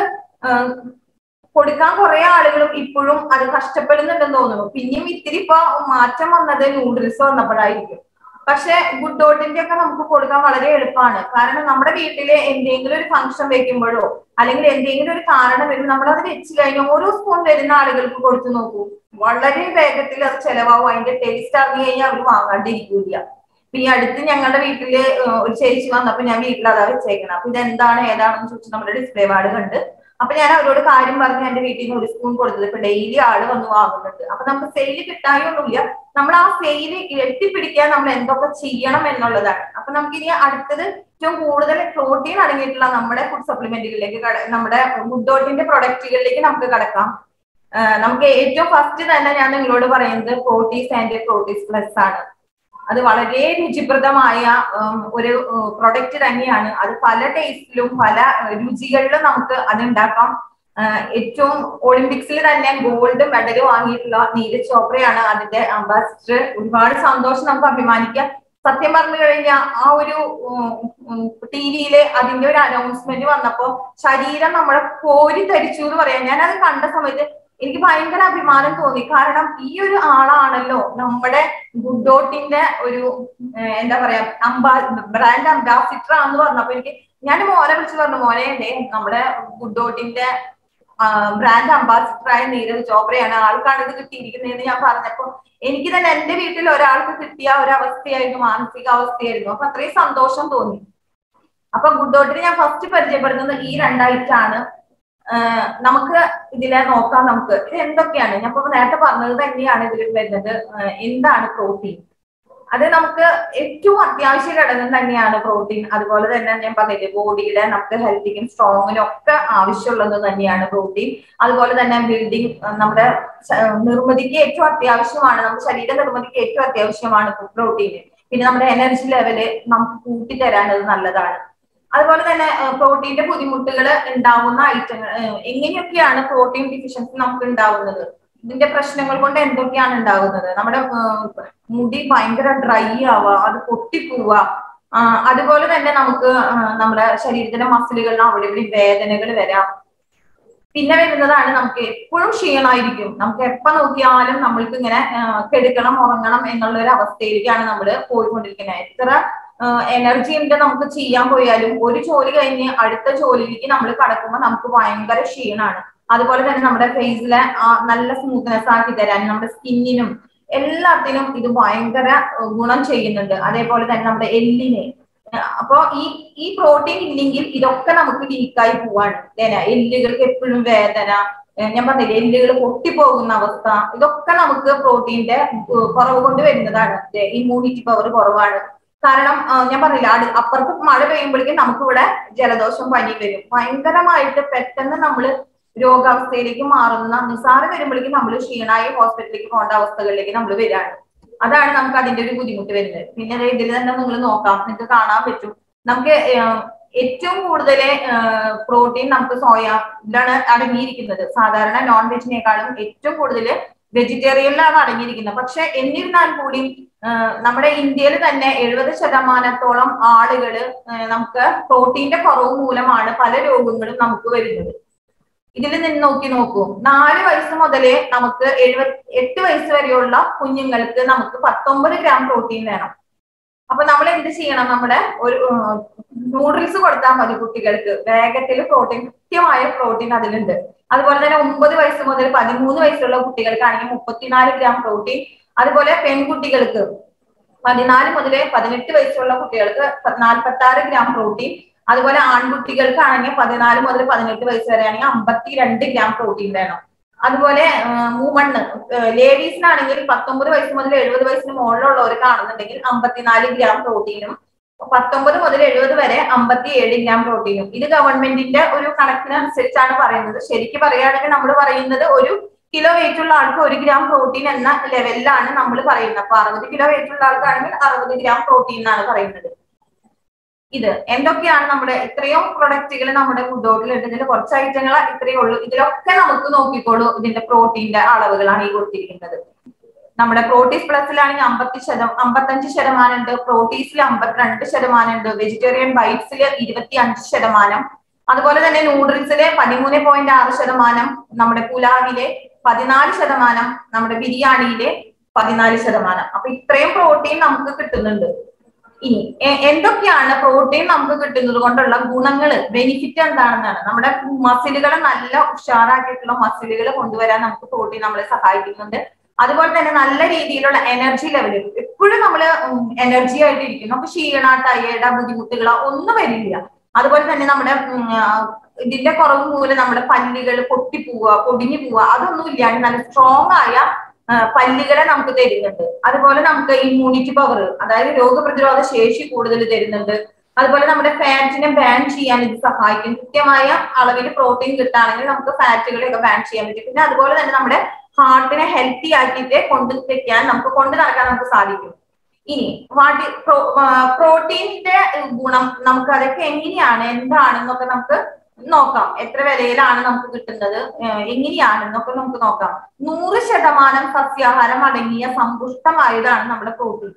കൊടുക്കാൻ കുറെ ആളുകളും ഇപ്പോഴും അത് കഷ്ടപ്പെടുന്നുണ്ടെന്ന് തോന്നുന്നു പിന്നെയും ഇത്തിരി ഇപ്പൊ മാറ്റം വന്നത് നൂഡിൽസ് വന്നപ്പോഴായിരിക്കും പക്ഷെ ഗുഡ് ഡോട്ടിന്റെ ഒക്കെ നമുക്ക് കൊടുക്കാൻ വളരെ എളുപ്പമാണ് കാരണം നമ്മുടെ വീട്ടില് എന്തെങ്കിലും ഒരു ഫംഗ്ഷൻ വെക്കുമ്പോഴോ അല്ലെങ്കിൽ എന്തെങ്കിലും ഒരു കാരണം വരുമ്പോൾ നമ്മൾ അത് വെച്ച് കഴിഞ്ഞാൽ ഓരോ സ്പൂൺ വരുന്ന ആളുകൾക്ക് കൊടുത്തു നോക്കൂ വളരെ വേഗത്തിൽ അത് ചെലവാകും അതിന്റെ ടേസ്റ്റ് അറിഞ്ഞു കഴിഞ്ഞാൽ അവർ വാങ്ങാണ്ടിരിക്കില്ല ഇപ്പൊ ഈ അടുത്ത് ഞങ്ങളുടെ വീട്ടില് ഒരു ചേച്ചി വന്നപ്പോ ഞാൻ വീട്ടിൽ അതാ വെച്ചേക്കണം അപ്പൊ ഇത് എന്താണ് ഏതാണെന്ന് ചോദിച്ചു നമ്മുടെ ഡിസ്പ്ലേ വാർഡ് കണ്ട് അപ്പൊ ഞാൻ അവരോട് കാര്യം പറഞ്ഞ് എന്റെ വീട്ടിൽ നിന്ന് ഒരു സ്പൂൺ കൊടുത്തത് ഇപ്പൊ ഡെയിലി ആള് വന്ന് വാങ്ങുന്നുണ്ട് അപ്പൊ നമുക്ക് സെയിൽ കിട്ടാനൊന്നുമില്ല നമ്മൾ ആ സെയിൽ എത്തിപ്പിടിക്കാൻ നമ്മൾ എന്തൊക്കെ ചെയ്യണം എന്നുള്ളതാണ് അപ്പൊ നമുക്ക് ഇനി അടുത്തത് ഏറ്റവും കൂടുതൽ പ്രോട്ടീൻ അടങ്ങിയിട്ടുള്ള നമ്മുടെ ഫുഡ് സപ്ലിമെന്റുകളിലേക്ക് നമ്മുടെ ഫുഡ് ഡോട്ടിന്റെ പ്രൊഡക്റ്റുകളിലേക്ക് നമുക്ക് കടക്കാം നമുക്ക് ഏറ്റവും ഫസ്റ്റ് തന്നെ ഞാൻ നിങ്ങളോട് പറയുന്നത് പ്രോട്ടീസ് ആൻഡ് പ്രോട്ടീസ് പ്ലസ് ആണ് അത് വളരെ രുചിപ്രദമായ ഒരു പ്രൊഡക്റ്റ് തന്നെയാണ് അത് പല ടേസ്റ്റിലും പല രുചികളിലും നമുക്ക് അത് ഉണ്ടാക്കാം ഏറ്റവും ഒളിമ്പിക്സിൽ തന്നെ ഗോൾഡ് മെഡൽ വാങ്ങിയിട്ടുള്ള നീരജ് ചോപ്രയാണ് അതിന്റെ അംബാസിഡർ ഒരുപാട് സന്തോഷം നമുക്ക് അഭിമാനിക്കാം സത്യം പറഞ്ഞു കഴിഞ്ഞാൽ ആ ഒരു ടി വിയില് അതിന്റെ ഒരു അനൗൺസ്മെന്റ് വന്നപ്പോ ശരീരം നമ്മളെ കോരി ധരിച്ചു എന്ന് പറയാം ഞാൻ അത് കണ്ട സമയത്ത് എനിക്ക് ഭയങ്കര അഭിമാനം തോന്നി കാരണം ഈ ഒരു ആളാണല്ലോ നമ്മുടെ ഗുഡോട്ടിന്റെ ഒരു എന്താ പറയാ അംബാ ബ്രാൻഡ് അംബാസിഡർ ആണെന്ന് പറഞ്ഞപ്പോ എനിക്ക് ഞാൻ മോനെ വിളിച്ച് പറഞ്ഞു മോനെ അല്ലേ നമ്മുടെ ഗുഡോട്ടിന്റെ ബ്രാൻഡ് അംബാസിഡർ ആയ നീരജ് ചോപ്രയാണ് ആൾക്കാണ് ഇത് കിട്ടിയിരിക്കുന്നതെന്ന് ഞാൻ പറഞ്ഞപ്പോ എനിക്ക് തന്നെ എന്റെ വീട്ടിൽ ഒരാൾക്ക് കിട്ടിയ ഒരവസ്ഥയായിരുന്നു മാനസിക അവസ്ഥയായിരുന്നു അപ്പൊ അത്രയും സന്തോഷം തോന്നി അപ്പൊ ഗുഡോട്ടിനെ ഞാൻ ഫസ്റ്റ് പരിചയപ്പെടുന്നത് ഈ രണ്ടായിട്ടാണ് നമുക്ക് ഇതിലെ നോക്കാം നമുക്ക് ഇത് എന്തൊക്കെയാണ് ഞാൻ ഇപ്പൊ നേരത്തെ പറഞ്ഞത് തന്നെയാണ് ഇതിൽ വരുന്നത് എന്താണ് പ്രോട്ടീൻ അത് നമുക്ക് ഏറ്റവും അത്യാവശ്യ ഘടകം തന്നെയാണ് പ്രോട്ടീൻ അതുപോലെ തന്നെ ഞാൻ പറഞ്ഞില്ലേ ബോഡിയിലെ നമുക്ക് ഹെൽത്തിക്കും സ്ട്രോങ്ങിനും ഒക്കെ ആവശ്യമുള്ളത് തന്നെയാണ് പ്രോട്ടീൻ അതുപോലെ തന്നെ ബിൽഡിംഗ് നമ്മുടെ നിർമ്മിതിക്ക് ഏറ്റവും അത്യാവശ്യമാണ് നമ്മുടെ ശരീര നിർമ്മിതിക്ക് ഏറ്റവും അത്യാവശ്യമാണ് പ്രോട്ടീൻ പിന്നെ നമ്മുടെ എനർജി ലെവല് നമുക്ക് കൂട്ടിത്തരാൻ അത് നല്ലതാണ് അതുപോലെ തന്നെ പ്രോട്ടീന്റെ ബുദ്ധിമുട്ടുകൾ ഉണ്ടാവുന്ന ഐറ്റങ്ങൾ എങ്ങനെയൊക്കെയാണ് പ്രോട്ടീൻ ഡിഫിഷ്യൻസി നമുക്ക് ഉണ്ടാവുന്നത് ഇതിന്റെ പ്രശ്നങ്ങൾ കൊണ്ട് എന്തൊക്കെയാണ് ഉണ്ടാകുന്നത് നമ്മുടെ മുടി ഭയങ്കര ഡ്രൈ ആവുക അത് പൊട്ടിപ്പോവുക അതുപോലെ തന്നെ നമുക്ക് നമ്മുടെ ശരീരത്തിന്റെ മസിലുകളിൽ അവിടെ ഇവിടെ വേദനകൾ വരാം പിന്നെ വരുന്നതാണ് നമുക്ക് എപ്പോഴും ക്ഷീണമായിരിക്കും നമുക്ക് എപ്പോ നോക്കിയാലും നമ്മൾക്ക് ഇങ്ങനെ കെടുക്കണം ഉറങ്ങണം എന്നുള്ള ഒരു അവസ്ഥയിലേക്കാണ് നമ്മൾ പോയിക്കൊണ്ടിരിക്കുന്നത് എത്ര എനർജി ഉണ്ട് നമുക്ക് ചെയ്യാൻ പോയാലും ഒരു ജോലി കഴിഞ്ഞ് അടുത്ത ജോലിയിലേക്ക് നമ്മൾ കടക്കുമ്പോൾ നമുക്ക് ഭയങ്കര ക്ഷീണാണ് അതുപോലെ തന്നെ നമ്മുടെ ഫേസിലെ നല്ല സ്മൂത്ത്നെസ് ആക്കി തരാൻ നമ്മുടെ സ്കിന്നിനും എല്ലാത്തിനും ഇത് ഭയങ്കര ഗുണം ചെയ്യുന്നുണ്ട് അതേപോലെ തന്നെ നമ്മുടെ എല്ലിനെ അപ്പോ ഈ ഈ പ്രോട്ടീൻ ഇല്ലെങ്കിൽ ഇതൊക്കെ നമുക്ക് വീക്കായി പോവാണ് എല്ലുകൾക്ക് എപ്പോഴും വേദന ഞാൻ പറഞ്ഞില്ലേ എല്ലുകൾ പൊട്ടിപ്പോകുന്ന അവസ്ഥ ഇതൊക്കെ നമുക്ക് പ്രോട്ടീന്റെ കുറവ് കൊണ്ട് വരുന്നതാണ് ഇമ്മ്യൂണിറ്റി പവർ കുറവാണ് കാരണം ഞാൻ പറഞ്ഞില്ല അപ്പുറത്ത് മഴ പെയ്യുമ്പോഴേക്കും നമുക്കിവിടെ ജലദോഷം പനി വരും ഭയങ്കരമായിട്ട് പെട്ടെന്ന് നമ്മൾ രോഗാവസ്ഥയിലേക്ക് മാറുന്ന നിസാരം വരുമ്പോഴേക്കും നമ്മൾ ക്ഷീണായി ഹോസ്പിറ്റലിലേക്ക് പോകേണ്ട അവസ്ഥകളിലേക്ക് നമ്മൾ വരികയാണ് അതാണ് നമുക്ക് അതിന്റെ ഒരു ബുദ്ധിമുട്ട് വരുന്നത് പിന്നെ ഇതിൽ തന്നെ നിങ്ങൾ നോക്കാം നിങ്ങൾക്ക് കാണാൻ പറ്റും നമുക്ക് ഏറ്റവും കൂടുതൽ പ്രോട്ടീൻ നമുക്ക് സോയ ഇതിലാണ് അടങ്ങിയിരിക്കുന്നത് സാധാരണ നോൺ വെജിനേക്കാളും ഏറ്റവും കൂടുതൽ വെജിറ്റേറിയനിലാണ് അടങ്ങിയിരിക്കുന്നത് പക്ഷെ എന്നിരുന്നാൽ കൂടി നമ്മുടെ ഇന്ത്യയിൽ തന്നെ എഴുപത് ശതമാനത്തോളം ആളുകള് നമുക്ക് പ്രോട്ടീന്റെ കുറവ് മൂലമാണ് പല രോഗങ്ങളും നമുക്ക് വരുന്നത് ഇതിൽ നിന്ന് നോക്കി നോക്കൂ നാല് വയസ്സ് മുതലേ നമുക്ക് എഴുപത് എട്ട് വയസ്സ് വരെയുള്ള കുഞ്ഞുങ്ങൾക്ക് നമുക്ക് പത്തൊമ്പത് ഗ്രാം പ്രോട്ടീൻ വേണം അപ്പൊ നമ്മൾ എന്ത് ചെയ്യണം നമ്മുടെ ഒരു നൂഡിൽസ് കൊടുത്താൽ മതി കുട്ടികൾക്ക് വേഗത്തിൽ പ്രോട്ടീൻ കൃത്യമായ പ്രോട്ടീൻ അതിലുണ്ട് അതുപോലെ തന്നെ ഒമ്പത് വയസ്സ് മുതൽ പതിമൂന്ന് വയസ്സുള്ള കുട്ടികൾക്കാണെങ്കിൽ മുപ്പത്തിനാല് ഗ്രാം പ്രോട്ടീൻ അതുപോലെ പെൺകുട്ടികൾക്ക് പതിനാല് മുതൽ പതിനെട്ട് വയസ്സുള്ള കുട്ടികൾക്ക് നാൽപ്പത്തി ആറ് ഗ്രാം പ്രോട്ടീൻ അതുപോലെ ആൺകുട്ടികൾക്കാണെങ്കിൽ പതിനാല് മുതൽ പതിനെട്ട് വയസ്സ് വരെ ആണെങ്കിൽ അമ്പത്തി രണ്ട് ഗ്രാം പ്രോട്ടീൻ വേണം അതുപോലെ മൂമണ്ണ് ലേഡീസിനാണെങ്കിൽ പത്തൊമ്പത് വയസ്സ് മുതൽ എഴുപത് വയസ്സിന് മുകളിലുള്ളവർക്കാണെന്നുണ്ടെങ്കിൽ അമ്പത്തിനാല് ഗ്രാം പ്രോട്ടീനും പത്തൊമ്പത് മുതൽ എഴുപത് വരെ അമ്പത്തി ഏഴ് ഗ്രാം പ്രോട്ടീനും ഇത് ഗവൺമെന്റിന്റെ ഒരു കണക്കിനനുസരിച്ചാണ് പറയുന്നത് ശരിക്കും പറയുകയാണെങ്കിൽ നമ്മൾ പറയുന്നത് ഒരു കിലോ വെയിറ്റ് ഉള്ള ആൾക്ക് ഒരു ഗ്രാം പ്രോട്ടീൻ എന്ന ലെവലിലാണ് നമ്മൾ പറയുന്നത് അപ്പൊ അറുപത് കിലോ വെയിറ്റ് ഉള്ള ആൾക്കാണെങ്കിൽ അറുപത് ഗ്രാം പ്രോട്ടീൻ എന്നാണ് പറയുന്നത് ഇത് എന്തൊക്കെയാണ് നമ്മുടെ ഇത്രയും പ്രൊഡക്റ്റുകൾ നമ്മുടെ ഫുഡോട്ടിലുണ്ട് ഇതിൽ കുറച്ച് ഐറ്റങ്ങൾ ഇത്രയേ ഉള്ളൂ ഇതിലൊക്കെ നമുക്ക് നോക്കിക്കോളൂ ഇതിന്റെ പ്രോട്ടീന്റെ അളവുകളാണ് ഈ കൊടുത്തിരിക്കുന്നത് നമ്മുടെ പ്രോട്ടീസ് പ്ലസിലാണെങ്കിൽ അമ്പത്തി ശതം അമ്പത്തഞ്ച് ശതമാനം ഉണ്ട് പ്രോട്ടീസിൽ അമ്പത്തിരണ്ട് ശതമാനം ഉണ്ട് വെജിറ്റേറിയൻ ബൈറ്റ്സിൽ ഇരുപത്തി അഞ്ച് ശതമാനം അതുപോലെ തന്നെ നൂഡിൽസിലെ പതിമൂന്ന് പോയിന്റ് ആറ് ശതമാനം നമ്മുടെ പുലാവിലെ പതിനാല് ശതമാനം നമ്മുടെ ബിരിയാണിയിലെ പതിനാല് ശതമാനം അപ്പൊ ഇത്രയും പ്രോട്ടീൻ നമുക്ക് കിട്ടുന്നുണ്ട് ഇനി എ- എന്തൊക്കെയാണ് പ്രോട്ടീൻ നമുക്ക് കിട്ടുന്നത് കൊണ്ടുള്ള ഗുണങ്ങള് ബെനിഫിറ്റ് എന്താണെന്നാണ് നമ്മുടെ മസിലുകളെ നല്ല ഉഷാറാക്കിയിട്ടുള്ള മസിലുകൾ കൊണ്ടുവരാൻ നമുക്ക് പ്രോട്ടീൻ നമ്മളെ സഹായിക്കുന്നുണ്ട് അതുപോലെ തന്നെ നല്ല രീതിയിലുള്ള എനർജി ലെവൽ എപ്പോഴും നമ്മള് എനർജി ആയിട്ട് ഇരിക്കും നമുക്ക് ക്ഷീണ ടയേർഡ് ബുദ്ധിമുട്ടുകളോ ഒന്നും വരില്ല അതുപോലെ തന്നെ നമ്മുടെ ഉം, ആ, ഇതിന്റെ കുറവ് മൂലം നമ്മുടെ പല്ലുകൾ പൊട്ടിപ്പോവുക പൊടിഞ്ഞു പോവുക അതൊന്നും ഇല്ലാണ്ട് നല്ല സ്ട്രോങ് ആയ ആ, പല്ലുകളെ നമുക്ക് തരുന്നുണ്ട് അതുപോലെ നമുക്ക് ഇമ്മ്യൂണിറ്റി പവർ അതായത് രോഗപ്രതിരോധ ശേഷി കൂടുതൽ തരുന്നുണ്ട് അതുപോലെ നമ്മുടെ ഫാറ്റിനെ ബാൻ ചെയ്യാൻ ഇത് സഹായിക്കും കൃത്യമായ അളവിൽ പ്രോട്ടീൻ കിട്ടുകയാണെങ്കിൽ നമുക്ക് ഫാറ്റുകളെയൊക്കെ ബാൻ ചെയ്യാൻ പറ്റും പിന്നെ അതുപോലെ തന്നെ നമ്മുടെ ഹാർട്ടിനെ ഹെൽത്തി ആക്കിയിട്ട് കൊണ്ട് വെക്കാൻ നമുക്ക് കൊണ്ട് നടക്കാൻ നമുക്ക് സാധിക്കും ഇനി വാട്ടി പ്രോട്ടീനിന്റെ ഗുണം നമുക്ക് അതൊക്കെ എങ്ങനെയാണ് എന്താണെന്നൊക്കെ നമുക്ക് നോക്കാം എത്ര വിലയിലാണ് നമുക്ക് കിട്ടുന്നത് ഏഹ് എങ്ങനെയാണെന്നൊക്കെ നമുക്ക് നോക്കാം നൂറ് ശതമാനം സസ്യാഹാരം അടങ്ങിയ സമ്പുഷ്ടമായതാണ് നമ്മുടെ പ്രോട്ടീൻ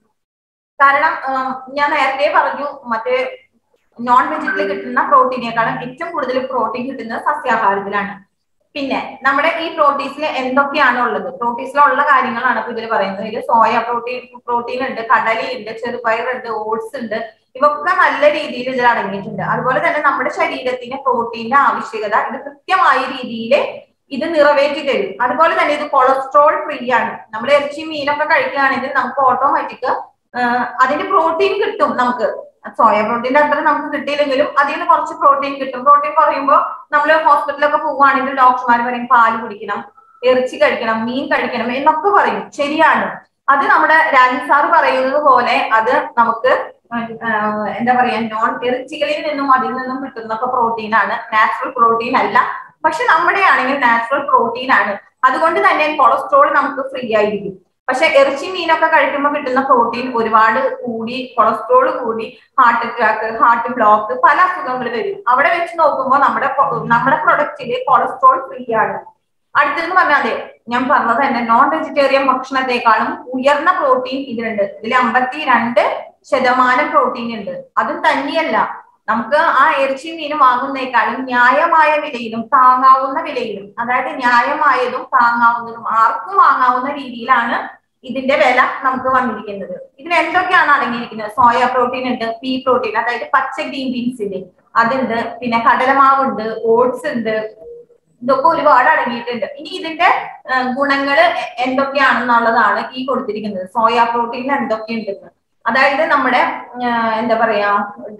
കാരണം ഏഹ് ഞാൻ നേരത്തെ പറഞ്ഞു മറ്റേ നോൺ വെജിറ്ററിൽ കിട്ടുന്ന പ്രോട്ടീനേക്കാളും ഏറ്റവും കൂടുതൽ പ്രോട്ടീൻ കിട്ടുന്നത് സസ്യാഹാരത്തിലാണ് പിന്നെ നമ്മുടെ ഈ പ്രോട്ടീൻസിൽ എന്തൊക്കെയാണ് ഉള്ളത് പ്രോട്ടീൻസിലുള്ള കാര്യങ്ങളാണ് ഇപ്പൊ ഇതിൽ പറയുന്നത് ഇതിൽ സോയ പ്രോട്ടീൻ പ്രോട്ടീൻ ഉണ്ട് കടലയുണ്ട് ചെറുപയറുണ്ട് ഓട്സ് ഉണ്ട് ഇവയൊക്കെ നല്ല രീതിയിൽ ഇതിൽ അടങ്ങിയിട്ടുണ്ട് അതുപോലെ തന്നെ നമ്മുടെ ശരീരത്തിന് പ്രോട്ടീന്റെ ആവശ്യകത ഇത് കൃത്യമായ രീതിയിൽ ഇത് നിറവേറ്റി തരും അതുപോലെ തന്നെ ഇത് കൊളസ്ട്രോൾ ഫ്രീ ആണ് നമ്മൾ ഇറച്ചി മീനൊക്കെ കഴിക്കുകയാണെങ്കിൽ നമുക്ക് ഓട്ടോമാറ്റിക് അതിന്റെ പ്രോട്ടീൻ കിട്ടും നമുക്ക് സോയ പ്രോട്ടീന്റെ അത്ര നമുക്ക് കിട്ടിയില്ലെങ്കിലും അതിൽ നിന്ന് കുറച്ച് പ്രോട്ടീൻ കിട്ടും പ്രോട്ടീൻ കുറയുമ്പോൾ നമ്മൾ ഹോസ്പിറ്റലൊക്കെ പോവുകയാണെങ്കിൽ ഡോക്ടർമാർ പറയും പാല് കുടിക്കണം ഇറച്ചി കഴിക്കണം മീൻ കഴിക്കണം എന്നൊക്കെ പറയും ശരിയാണ് അത് നമ്മുടെ രാജൻ സാർ പറയുന്നത് പോലെ അത് നമുക്ക് ആഹ് എന്താ പറയാ നോൺ ഇറച്ചികളിൽ നിന്നും അതിൽ നിന്നും കിട്ടുന്നൊക്കെ പ്രോട്ടീൻ ആണ് നാച്ചുറൽ പ്രോട്ടീൻ അല്ല പക്ഷെ നമ്മുടെ ആണെങ്കിൽ നാച്ചുറൽ പ്രോട്ടീൻ ആണ് അതുകൊണ്ട് തന്നെ കൊളസ്ട്രോൾ നമുക്ക് ഫ്രീ ആയിരിക്കും പക്ഷെ ഇറച്ചി മീനൊക്കെ കഴിക്കുമ്പോൾ കിട്ടുന്ന പ്രോട്ടീൻ ഒരുപാട് കൂടി കൊളസ്ട്രോൾ കൂടി ഹാർട്ട് അറ്റാക്ക് ഹാർട്ട് ബ്ലോക്ക് പല അസുഖങ്ങൾ വരും അവിടെ വെച്ച് നോക്കുമ്പോൾ നമ്മുടെ കൊ- നമ്മുടെ പ്രൊഡക്റ്റില് കൊളസ്ട്രോൾ ഫ്രീ ആണ് അടുത്തെന്ന് പറഞ്ഞാൽ അതെ ഞാൻ പറഞ്ഞത് തന്നെ നോൺ വെജിറ്റേറിയൻ ഭക്ഷണത്തെക്കാളും ഉയർന്ന പ്രോട്ടീൻ ഇതിലുണ്ട് ഇതിൽ അമ്പത്തി രണ്ട് ശതമാനം പ്രോട്ടീൻ ഉണ്ട് അതും തന്നെയല്ല നമുക്ക് ആ ഇറച്ചി മീനും വാങ്ങുന്നേക്കാളും ന്യായമായ വിലയിലും താങ്ങാവുന്ന വിലയിലും അതായത് ന്യായമായതും താങ്ങാവുന്നതും ആർക്കും വാങ്ങാവുന്ന രീതിയിലാണ് ഇതിന്റെ വില നമുക്ക് വന്നിരിക്കുന്നത് ഇതിൽ എന്തൊക്കെയാണ് അടങ്ങിയിരിക്കുന്നത് സോയ പ്രോട്ടീൻ ഉണ്ട് പീ പ്രോട്ടീൻ അതായത് പച്ച ഗ്രീൻ ബീൻസ് ഉണ്ട് അതുണ്ട് പിന്നെ കടലമാവുണ്ട് ഓട്സ് ഉണ്ട് ഇതൊക്കെ ഒരുപാട് അടങ്ങിയിട്ടുണ്ട് ഇനി ഇതിന്റെ ഗുണങ്ങൾ എന്തൊക്കെയാണെന്നുള്ളതാണ് ഈ കൊടുത്തിരിക്കുന്നത് സോയ പ്രോട്ടീനിൽ എന്തൊക്കെയുണ്ടെന്ന് അതായത് നമ്മുടെ ആ, എന്താ പറയാ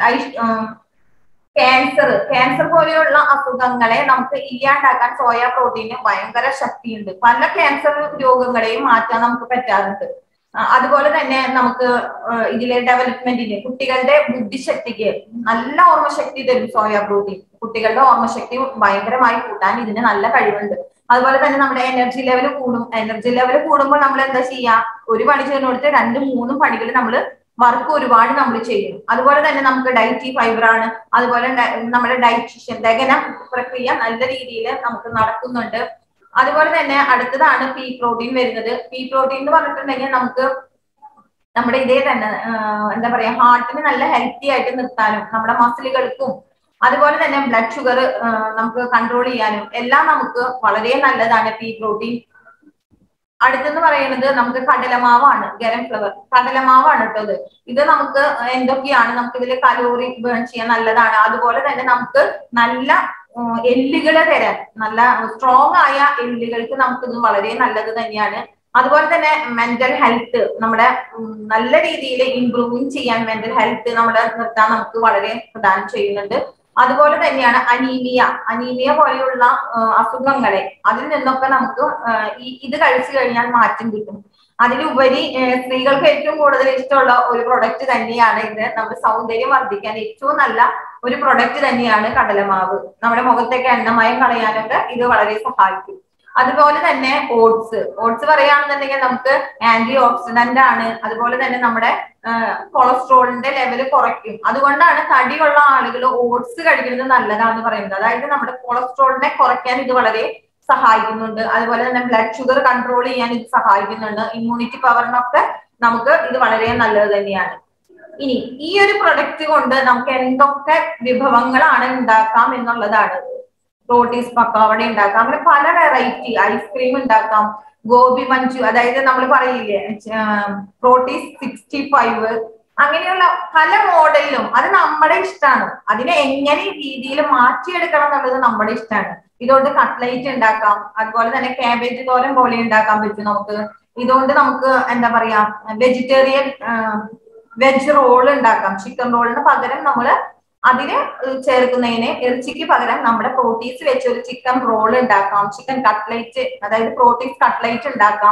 ക്യാൻസർ ക്യാൻസർ പോലെയുള്ള അസുഖങ്ങളെ നമുക്ക് ഇല്ലാണ്ടാക്കാൻ സോയ പ്രോട്ടീന് ഭയങ്കര ശക്തിയുണ്ട് പല ക്യാൻസർ രോഗങ്ങളെയും മാറ്റാൻ നമുക്ക് പറ്റാറുണ്ട് ആ, അതുപോലെ തന്നെ നമുക്ക് ആ, ഇതിലെ ഡെവലപ്മെന്റിന് കുട്ടികളുടെ ബുദ്ധിശക്തിക്ക് നല്ല ഓർമ്മശക്തി തരും സോയ പ്രോട്ടീൻ കുട്ടികളുടെ ഓർമ്മശക്തി ഭയങ്കരമായി കൂട്ടാൻ ഇതിന് നല്ല കഴിവുണ്ട് അതുപോലെ തന്നെ നമ്മുടെ എനർജി ലെവൽ കൂടും എനർജി ലെവൽ കൂടുമ്പോൾ നമ്മൾ എന്താ ചെയ്യാ ഒരു പണി ചെയ്യുന്ന കൊടുത്ത് രണ്ടും മൂന്നും പണികൾ നമ്മൾ വർക്ക് ഒരുപാട് നമ്മൾ ചെയ്യും അതുപോലെ തന്നെ നമുക്ക് ഡയറ്റി ഫൈബർ ആണ് അതുപോലെ ഡ- നമ്മുടെ ഡയറ്റീഷ്യൻ ദഹന പ്രക്രിയ നല്ല രീതിയിൽ നമുക്ക് നടക്കുന്നുണ്ട് അതുപോലെ തന്നെ അടുത്തതാണ് പീ പ്രോട്ടീൻ വരുന്നത് പീ പ്രോട്ടീൻ എന്ന് പറഞ്ഞിട്ടുണ്ടെങ്കിൽ നമുക്ക് നമ്മുടെ ഇതേ തന്നെ ആഹ് എന്താ പറയാ ഹാർട്ടിന് നല്ല ഹെൽത്തി ആയിട്ട് നിർത്താനും നമ്മുടെ മസിലുകൾക്കും അതുപോലെ തന്നെ ബ്ലഡ് ഷുഗർ നമുക്ക് കൺട്രോൾ ചെയ്യാനും എല്ലാം നമുക്ക് വളരെ നല്ലതാണ് പീ പ്രോട്ടീൻ അടുത്തെന്ന് പറയുന്നത് നമുക്ക് കടലമാവാണ് ഗരം ഫ്ലവർ കടലമാവാണ് കേട്ടോ ഇത് ഇത് നമുക്ക് എന്തൊക്കെയാണ് നമുക്ക് ഇതിൽ കലോറി ബേൺ ചെയ്യാൻ നല്ലതാണ് അതുപോലെ തന്നെ നമുക്ക് നല്ല ഉം, എല്ലുകളെ തരാൻ നല്ല സ്ട്രോങ് ആയ എല്ലുകൾക്ക് നമുക്ക് ഇത് വളരെ നല്ലത് തന്നെയാണ് അതുപോലെ തന്നെ മെന്റൽ ഹെൽത്ത് നമ്മുടെ ഉം, നല്ല രീതിയിൽ ഇംപ്രൂവിങ് ചെയ്യാൻ മെന്റൽ ഹെൽത്ത് നമ്മുടെ നിർത്താൻ നമുക്ക് വളരെ പ്രദാനം ചെയ്യുന്നുണ്ട് അതുപോലെ തന്നെയാണ് അനീമിയ അനീമിയ പോലെയുള്ള ആ, അസുഖങ്ങളെ അതിൽ നിന്നൊക്കെ നമുക്ക് ആ, ഈ ഇത് കഴിച്ചു കഴിഞ്ഞാൽ മാറ്റം കിട്ടും അതിലുപരി ആ, സ്ത്രീകൾക്ക് ഏറ്റവും കൂടുതൽ ഇഷ്ടമുള്ള ഒരു പ്രൊഡക്റ്റ് തന്നെയാണ് ഇത് നമ്മുടെ സൗന്ദര്യം വർദ്ധിക്കാൻ ഏറ്റവും നല്ല ഒരു പ്രൊഡക്റ്റ് തന്നെയാണ് കടലമാവ് നമ്മുടെ മുഖത്തേക്ക് എണ്ണമയം കളയാനൊക്കെ ഇത് വളരെ സഹായിക്കും അതുപോലെ തന്നെ ഓട്സ് ഓട്സ് പറയുകയാണെന്നുണ്ടെങ്കിൽ നമുക്ക് ആന്റി ഓക്സിഡന്റ് ആണ് അതുപോലെ തന്നെ നമ്മുടെ കൊളസ്ട്രോളിന്റെ ലെവൽ കുറയ്ക്കും അതുകൊണ്ടാണ് തടിയുള്ള ആളുകൾ ഓട്സ് കഴിക്കുന്നത് നല്ലതാണെന്ന് പറയുന്നത് അതായത് നമ്മുടെ കൊളസ്ട്രോളിനെ കുറയ്ക്കാൻ ഇത് വളരെ സഹായിക്കുന്നുണ്ട് അതുപോലെ തന്നെ ബ്ലഡ് ഷുഗർ കൺട്രോൾ ചെയ്യാൻ ഇത് സഹായിക്കുന്നുണ്ട് ഇമ്മ്യൂണിറ്റി പവറിനൊക്കെ നമുക്ക് ഇത് വളരെ നല്ലത് തന്നെയാണ് ഇനി ഈ ഒരു പ്രൊഡക്റ്റ് കൊണ്ട് നമുക്ക് എന്തൊക്കെ വിഭവങ്ങളാണ് ഉണ്ടാക്കാം എന്നുള്ളതാണ് പ്രോട്ടീസ് പക്കവട ഉണ്ടാക്കാം അങ്ങനെ പല വെറൈറ്റി ഐസ്ക്രീം ഉണ്ടാക്കാം ഗോബി മഞ്ചു അതായത് നമ്മൾ പറയില്ലേ പ്രോട്ടീസ് സിക്സ്റ്റി ഫൈവ് അങ്ങനെയുള്ള പല മോഡലിലും അത് നമ്മുടെ ഇഷ്ടമാണ് അതിനെ എങ്ങനെ രീതിയിൽ മാറ്റിയെടുക്കണം എന്നുള്ളത് നമ്മുടെ ഇഷ്ടമാണ് ഇതുകൊണ്ട് കട്ട്ലൈറ്റ് ഉണ്ടാക്കാം അതുപോലെ തന്നെ കാബേജ് തോരൻ പോലെ ഉണ്ടാക്കാൻ പറ്റും നമുക്ക് ഇതുകൊണ്ട് നമുക്ക് എന്താ പറയാ വെജിറ്റേറിയൻ വെജ് റോൾ ഉണ്ടാക്കാം ചിക്കൻ റോളിന് പകരം നമ്മൾ അതിന് ചേർക്കുന്നതിന് ഇറച്ചിക്ക് പകരം നമ്മുടെ പ്രോട്ടീൻസ് വെച്ച് ഒരു ചിക്കൻ റോൾ ഉണ്ടാക്കാം ചിക്കൻ കട്ട്ലൈറ്റ് അതായത് പ്രോട്ടീൻസ് കട്ട്ലൈറ്റ് ഉണ്ടാക്കാം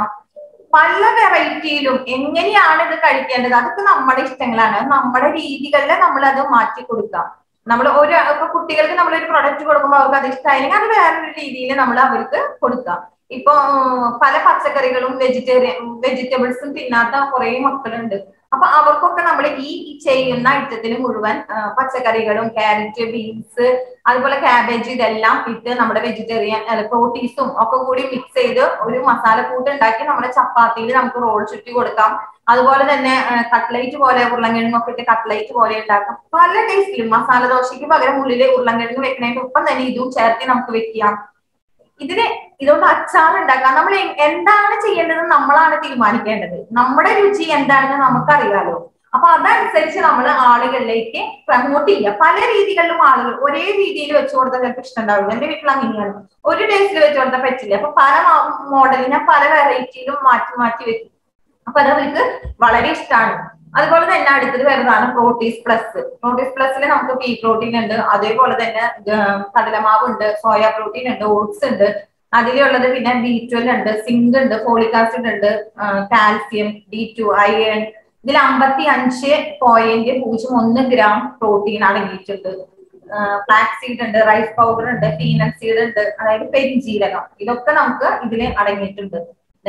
പല വെറൈറ്റിയിലും എങ്ങനെയാണ് ഇത് കഴിക്കേണ്ടത് അതൊക്കെ നമ്മുടെ ഇഷ്ടങ്ങളാണ് നമ്മുടെ രീതികളിൽ നമ്മൾ അത് മാറ്റി കൊടുക്കാം നമ്മൾ ഒരു ഇപ്പൊ കുട്ടികൾക്ക് നമ്മൾ ഒരു പ്രൊഡക്റ്റ് കൊടുക്കുമ്പോൾ അവർക്ക് അത് ഇഷ്ടമായില്ലെങ്കിൽ അത് വേറൊരു രീതിയിൽ നമ്മൾ അവർക്ക് കൊടുക്കാം ഇപ്പൊ പല പച്ചക്കറികളും വെജിറ്റേറിയൻ വെജിറ്റബിൾസും തിന്നാത്ത കുറെ മക്കളുണ്ട് അപ്പൊ അവർക്കൊക്കെ നമ്മൾ ഈ ചെയ്യുന്ന ഐറ്റത്തിൽ മുഴുവൻ പച്ചക്കറികളും ക്യാരറ്റ് ബീൻസ് അതുപോലെ ക്യാബേജ് ഇതെല്ലാം ഇട്ട് നമ്മുടെ വെജിറ്റേറിയൻ പ്രോട്ടീൻസും ഒക്കെ കൂടി മിക്സ് ചെയ്ത് ഒരു മസാല കൂട്ട് ഉണ്ടാക്കി നമ്മുടെ ചപ്പാത്തിയിൽ നമുക്ക് റോൾ ചുറ്റി കൊടുക്കാം അതുപോലെ തന്നെ കട്ട്ലൈറ്റ് പോലെ ഉരുളൻകിഴങ്ങൊക്കെ ഇട്ട് കട്ട്ലൈറ്റ് പോലെ ഉണ്ടാക്കാം പല ടേസ്റ്റിലും മസാല ദോശയ്ക്ക് പകരം ഉള്ളിൽ ഉരുളൻകിഴങ്ങ് വെക്കുന്നതിന് ഒപ്പം തന്നെ ഇതും ചേർത്ത് നമുക്ക് വെക്കാം ഇതിന് ഇതുകൊണ്ട് അച്ചാർ ഉണ്ടാക്കാം നമ്മൾ എന്താണ് ചെയ്യേണ്ടത് നമ്മളാണ് തീരുമാനിക്കേണ്ടത് നമ്മുടെ രുചി എന്താണെന്ന് നമുക്കറിയാലോ അപ്പൊ അതനുസരിച്ച് നമ്മൾ ആളുകളിലേക്ക് പ്രമോട്ട് ചെയ്യുക പല രീതികളിലും ആളുകൾ ഒരേ രീതിയിൽ വെച്ചു കൊടുത്താൽ ചിലപ്പോൾ ഇഷ്ടം ഉണ്ടാവില്ല എന്റെ വീട്ടിൽ അങ്ങനെയാണ് ഒരു ടേസ്റ്റിൽ വെച്ചു കൊടുത്താൽ പറ്റില്ല അപ്പൊ പല മോഡലിനെ പല വെറൈറ്റിയിലും മാറ്റി മാറ്റി വെക്കും അപ്പൊ അത് അവർക്ക് വളരെ ഇഷ്ടമാണ് അതുപോലെ തന്നെ അടുത്തത് വരുന്നതാണ് പ്രോട്ടീസ് പ്ലസ് പ്രോട്ടീസ് പ്ലസ്സിൽ നമുക്ക് പീ പ്രോട്ടീൻ ഉണ്ട് അതേപോലെ തന്നെ കടലമാവ് ഉണ്ട് സോയ പ്രോട്ടീൻ ഉണ്ട് ഓട്സ് ഉണ്ട് അതിലുള്ളത് പിന്നെ ബി ട്വൽവ് ഉണ്ട് സിങ്ക് ഉണ്ട് ഫോളിക് ആസിഡ് ഉണ്ട് കാൽസ്യം ഡി ടു അയൺ ഇതിൽ അമ്പത്തി അഞ്ച് പോയിന്റ് പൂജ്യം ഒന്ന് ഗ്രാം പ്രോട്ടീൻ അടങ്ങിയിട്ടുണ്ട് ഫ്ലാക്സ് സീഡ് ഉണ്ട് റൈസ് പൗഡർ ഉണ്ട് പീനട്ട് സീഡ് ഉണ്ട് അതായത് പെരിഞ്ജീരകം ഇതൊക്കെ നമുക്ക് ഇതിൽ അടങ്ങിയിട്ടുണ്ട്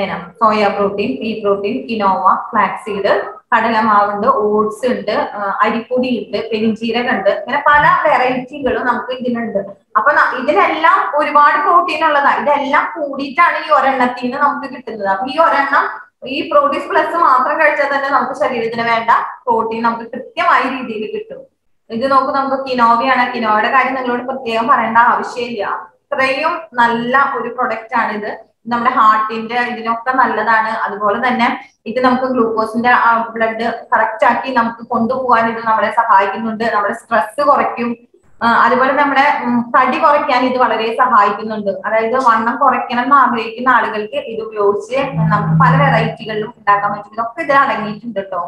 soya protein pea protein quinoa flax seed കടലമാവുണ്ട് ഓട്സ് ഉണ്ട് അരിപ്പൊടി ഉണ്ട് പെരിഞ്ചീരകം ഉണ്ട് ഇങ്ങനെ പല വെറൈറ്റികളും നമുക്ക് ഇതിനുണ്ട് അപ്പൊ ഇതിലെല്ലാം ഒരുപാട് പ്രോട്ടീൻ ഉള്ളതാണ് ഇതെല്ലാം കൂടിയിട്ടാണ് ഈ ഒരെണ്ണത്തിൽ നിന്ന് നമുക്ക് കിട്ടുന്നത് അപ്പൊ ഈ ഒരെണ്ണം ഈ പ്രോട്ടീസ് പ്ലസ് മാത്രം കഴിച്ചാൽ തന്നെ നമുക്ക് ശരീരത്തിന് വേണ്ട പ്രോട്ടീൻ നമുക്ക് കൃത്യമായ രീതിയിൽ കിട്ടും ഇത് നോക്കൂ നമുക്ക് കിനോവയാണ് കിനോവയുടെ കാര്യം നിങ്ങളോട് പ്രത്യേകം പറയേണ്ട ആവശ്യമില്ല അത്രയും നല്ല ഒരു പ്രൊഡക്റ്റ് ആണ് ഇത് നമ്മുടെ ഹാർട്ടിന്റെ ഇതിനൊക്കെ നല്ലതാണ് അതുപോലെ തന്നെ ഇത് നമുക്ക് ഗ്ലൂക്കോസിന്റെ ബ്ലഡ് കറക്റ്റ് ആക്കി നമുക്ക് കൊണ്ടുപോകാൻ ഇത് നമ്മളെ സഹായിക്കുന്നുണ്ട് നമ്മുടെ സ്ട്രെസ് കുറയ്ക്കും അതുപോലെ നമ്മുടെ തടി കുറയ്ക്കാൻ ഇത് വളരെ സഹായിക്കുന്നുണ്ട് അതായത് വണ്ണം കുറയ്ക്കണം എന്ന് ആഗ്രഹിക്കുന്ന ആളുകൾക്ക് ഇത് ഉപയോഗിച്ച് നമുക്ക് പല വെറൈറ്റികളിലും ഉണ്ടാക്കാൻ പറ്റും ഇതൊക്കെ ഇതിൽ അടങ്ങിയിട്ടുണ്ട് കേട്ടോ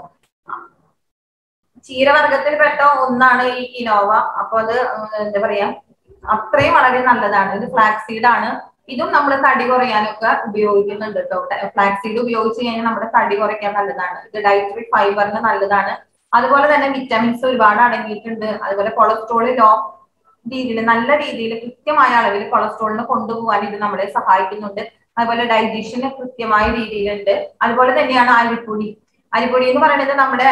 ക്ഷീരവർഗത്തിൽപ്പെട്ട ഒന്നാണ് ഈ ഇനോവ അപ്പൊ അത് എന്താ പറയാ അത്രയും വളരെ നല്ലതാണ് ഇത് ഫ്ലാക്സ് സീഡ് ആണ് ഇതും നമ്മൾ തടി കുറയാനൊക്കെ ഉപയോഗിക്കുന്നുണ്ട് കേട്ടോ ഫ്ലാക്സ് സീഡ് ഉപയോഗിച്ച് കഴിഞ്ഞാൽ നമ്മുടെ തടി കുറയ്ക്കാൻ നല്ലതാണ് ഇത് ഡയറ്ററി ഫൈബറിന് നല്ലതാണ് അതുപോലെ തന്നെ വിറ്റാമിൻസ് ഒരുപാട് അടങ്ങിയിട്ടുണ്ട് അതുപോലെ കൊളസ്ട്രോൾ ലോ രീതിയിൽ നല്ല രീതിയിൽ കൃത്യമായ അളവിൽ കൊളസ്ട്രോളിനെ കൊണ്ടുപോകാൻ ഇത് നമ്മളെ സഹായിക്കുന്നുണ്ട് അതുപോലെ ഡൈജഷന് കൃത്യമായ രീതിയിലുണ്ട് അതുപോലെ തന്നെയാണ് അരിപ്പൊടി അരിപ്പൊടി എന്ന് പറയുന്നത് നമ്മുടെ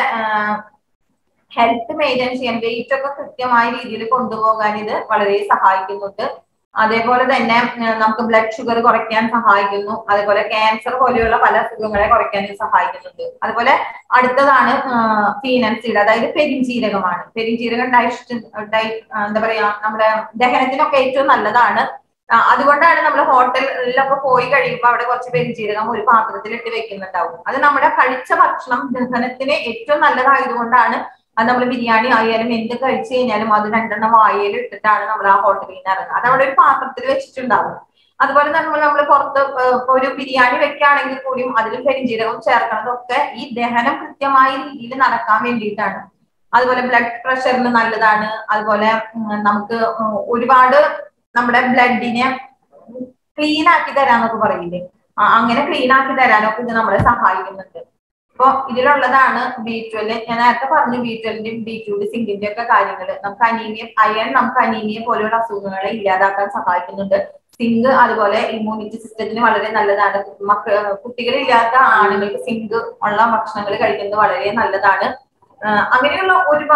ഹെൽത്ത് മെയിൻറ്റെയിൻ ചെയ്യാൻ വെയിറ്റ് ഒക്കെ കൃത്യമായ രീതിയിൽ കൊണ്ടുപോകാൻ ഇത് വളരെ സഹായിക്കുന്നുണ്ട് അതേപോലെ തന്നെ നമുക്ക് ബ്ലഡ് ഷുഗർ കുറയ്ക്കാൻ സഹായിക്കുന്നു അതുപോലെ ക്യാൻസർ പോലെയുള്ള പല അസുഖങ്ങളെ കുറയ്ക്കാൻ ഇത് സഹായിക്കുന്നുണ്ട് അതുപോലെ അടുത്തതാണ് ഫീനൻസീഡ് അതായത് പെരിഞ്ചീരകമാണ് പെരിഞ്ചീരകം ഡൈഷൻ ഡൈ എന്താ പറയാ നമ്മുടെ ദഹനത്തിനൊക്കെ ഏറ്റവും നല്ലതാണ് അതുകൊണ്ടാണ് നമ്മൾ ഹോട്ടലിലൊക്കെ പോയി കഴിയുമ്പോൾ അവിടെ കുറച്ച് പെരിഞ്ചീരകം ഒരു പാത്രത്തിൽ ഇട്ട് വെക്കുന്നുണ്ടാവും അത് നമ്മുടെ കഴിച്ച ഭക്ഷണം ദഹനത്തിന് ഏറ്റവും നല്ലതായതുകൊണ്ടാണ് അത് നമ്മൾ ബിരിയാണി ആയാലും എന്ത് കഴിച്ചു കഴിഞ്ഞാലും അത് രണ്ടെണ്ണം വായയിൽ ഇട്ടിട്ടാണ് നമ്മൾ ആ ഹോട്ടലിൽ നിന്ന് ഇറങ്ങുക അത് അവിടെ ഒരു പാത്രത്തിൽ വെച്ചിട്ടുണ്ടാവും അതുപോലെ നമ്മൾ നമ്മൾ പുറത്ത് ഒരു ബിരിയാണി വെക്കുകയാണെങ്കിൽ കൂടിയും അതിൽ പെരിഞ്ചീരകം ചേർക്കുന്നതൊക്കെ ഈ ദഹനം കൃത്യമായ രീതിയിൽ നടക്കാൻ വേണ്ടിയിട്ടാണ് അതുപോലെ ബ്ലഡ് പ്രഷറിന് നല്ലതാണ് അതുപോലെ നമുക്ക് ഒരുപാട് നമ്മുടെ ബ്ലഡിനെ ക്ലീൻ ആക്കി തരാന്നൊക്കെ പറയില്ലേ അങ്ങനെ ക്ലീൻ ആക്കി തരാനൊക്കെ ഇത് നമ്മളെ സഹായിക്കുന്നുണ്ട് അപ്പൊ ഇതിലുള്ളതാണ് ബി ട്വൽവ് ഞാൻ നേരത്തെ പറഞ്ഞു ബി ട്വൽവിന്റെയും ബി ടൂന്റെ സിങ്കിന്റെ ഒക്കെ കാര്യങ്ങൾ നമുക്ക് അനീമിയ അയൺ നമുക്ക് അനീമിയ പോലെയുള്ള അസുഖങ്ങളെ ഇല്ലാതാക്കാൻ സഹായിക്കുന്നുണ്ട് സിങ്ക് അതുപോലെ ഇമ്മ്യൂണിറ്റി സിസ്റ്റത്തിന് വളരെ നല്ലതാണ് മക്ക കുട്ടികളില്ലാത്ത ആണുങ്ങൾക്ക് സിങ്ക് ഉള്ള ഭക്ഷണങ്ങൾ കഴിക്കുന്നത് വളരെ നല്ലതാണ് അങ്ങനെയുള്ള ഒരുപാട്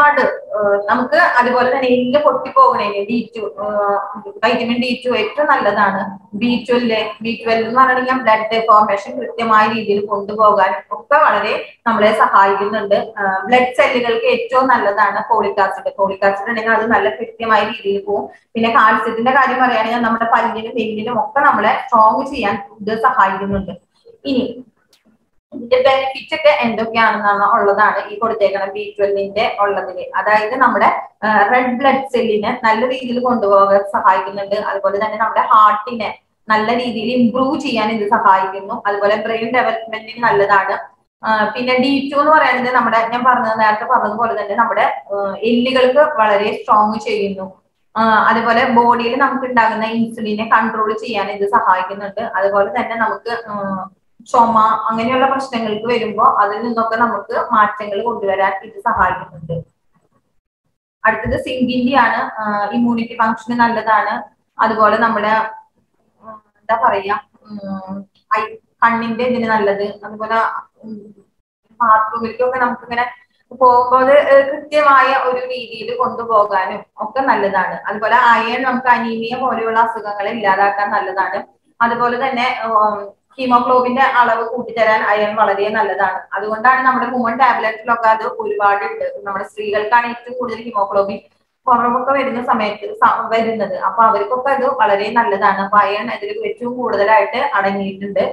നമുക്ക് അതുപോലെ തന്നെ എല്ല് പൊട്ടിപ്പോകണേന് D two vitamin D two ഏറ്റവും നല്ലതാണ് ബി ട്വൽവ് ബി ട്വൽവ് എന്ന് പറഞ്ഞിട്ടുണ്ടെങ്കിൽ ബ്ലഡ് ഫോർമേഷൻ കൃത്യമായ രീതിയിൽ കൊണ്ടുപോകാൻ ഒക്കെ വളരെ നമ്മളെ സഹായിക്കുന്നുണ്ട് ബ്ലഡ് സെല്ലുകൾക്ക് ഏറ്റവും നല്ലതാണ് ഫോളിക് ആസിഡ് ഫോളിക് ആസിഡ് ഉണ്ടെങ്കിൽ അത് നല്ല കൃത്യമായ രീതിയിൽ പോകും പിന്നെ കാൽസ്യത്തിന്റെ കാര്യം പറയുകയാണെങ്കിൽ നമ്മുടെ പല്ലിനും എല്ലിനും ഒക്കെ നമ്മളെ സ്ട്രോങ് ചെയ്യാൻ ഇത് സഹായിക്കുന്നുണ്ട് ഇനി ഇതിന്റെ ബെനിഫിറ്റ് ഒക്കെ എന്തൊക്കെയാണെന്നാണ് ഉള്ളതാണ് ഈ കൊടുത്തേക്കുന്ന ബി ട്വൽവിന്റെ ഉള്ളതില് അതായത് നമ്മുടെ റെഡ് ബ്ലഡ് സെല്ലിനെ നല്ല രീതിയിൽ കൊണ്ടുപോകാൻ സഹായിക്കുന്നുണ്ട് അതുപോലെ തന്നെ നമ്മുടെ ഹാർട്ടിനെ നല്ല രീതിയിൽ ഇംപ്രൂവ് ചെയ്യാൻ ഇത് സഹായിക്കുന്നു അതുപോലെ ബ്രെയിൻ ഡെവലപ്മെന്റിന് നല്ലതാണ് പിന്നെ ഡി ടു എന്ന് പറയുന്നത് നമ്മുടെ ഞാൻ പറഞ്ഞത് നേരത്തെ പറഞ്ഞതുപോലെ തന്നെ നമ്മുടെ എല്ലുകൾക്ക് വളരെ സ്ട്രോങ് ചെയ്യുന്നു അതുപോലെ ബോഡിയിൽ നമുക്ക് ഉണ്ടാകുന്ന ഇൻസുലിനെ കൺട്രോൾ ചെയ്യാൻ ഇത് സഹായിക്കുന്നുണ്ട് അതുപോലെ തന്നെ നമുക്ക് ചുമ അങ്ങനെയുള്ള പ്രശ്നങ്ങൾക്ക് വരുമ്പോൾ അതിൽ നിന്നൊക്കെ നമുക്ക് മാറ്റങ്ങൾ കൊണ്ടുവരാൻ ഇത് സഹായിക്കുന്നുണ്ട് അടുത്തത് സിങ്കിന്റെ ആണ് ഇമ്മ്യൂണിറ്റി ഫംഗ്ഷന് നല്ലതാണ് അതുപോലെ നമ്മുടെ എന്താ പറയാ ഐ കണ്ണിന്റെ ഇതിന് നല്ലത് അതുപോലെ ബാത്റൂമിലേക്കൊക്കെ നമുക്കിങ്ങനെ പോകുമ്പോൾ കൃത്യമായ ഒരു രീതിയിൽ കൊണ്ടുപോകാനും ഒക്കെ നല്ലതാണ് അതുപോലെ അയൺ നമുക്ക് അനീമിയ പോലെയുള്ള അസുഖങ്ങളെ ഇല്ലാതാക്കാൻ നല്ലതാണ് അതുപോലെ തന്നെ ഹീമോഗ്ലോബിന്റെ അളവ് കൂട്ടിത്തരാൻ അയൺ വളരെ നല്ലതാണ് അതുകൊണ്ടാണ് നമ്മുടെ വുമൺ ടാബ്ലറ്റിലൊക്കെ അത് ഒരുപാട് ഉണ്ട് നമ്മുടെ സ്ത്രീകൾക്കാണ് ഏറ്റവും കൂടുതൽ ഹീമോഗ്ലോബിൻ കുറവൊക്കെ വരുന്ന സമയത്ത് വരുന്നത് അപ്പൊ അവർക്കൊക്കെ അത് വളരെ നല്ലതാണ് അപ്പൊ അയൺ അതിൽ ഏറ്റവും കൂടുതലായിട്ട് അടങ്ങിയിട്ടുണ്ട്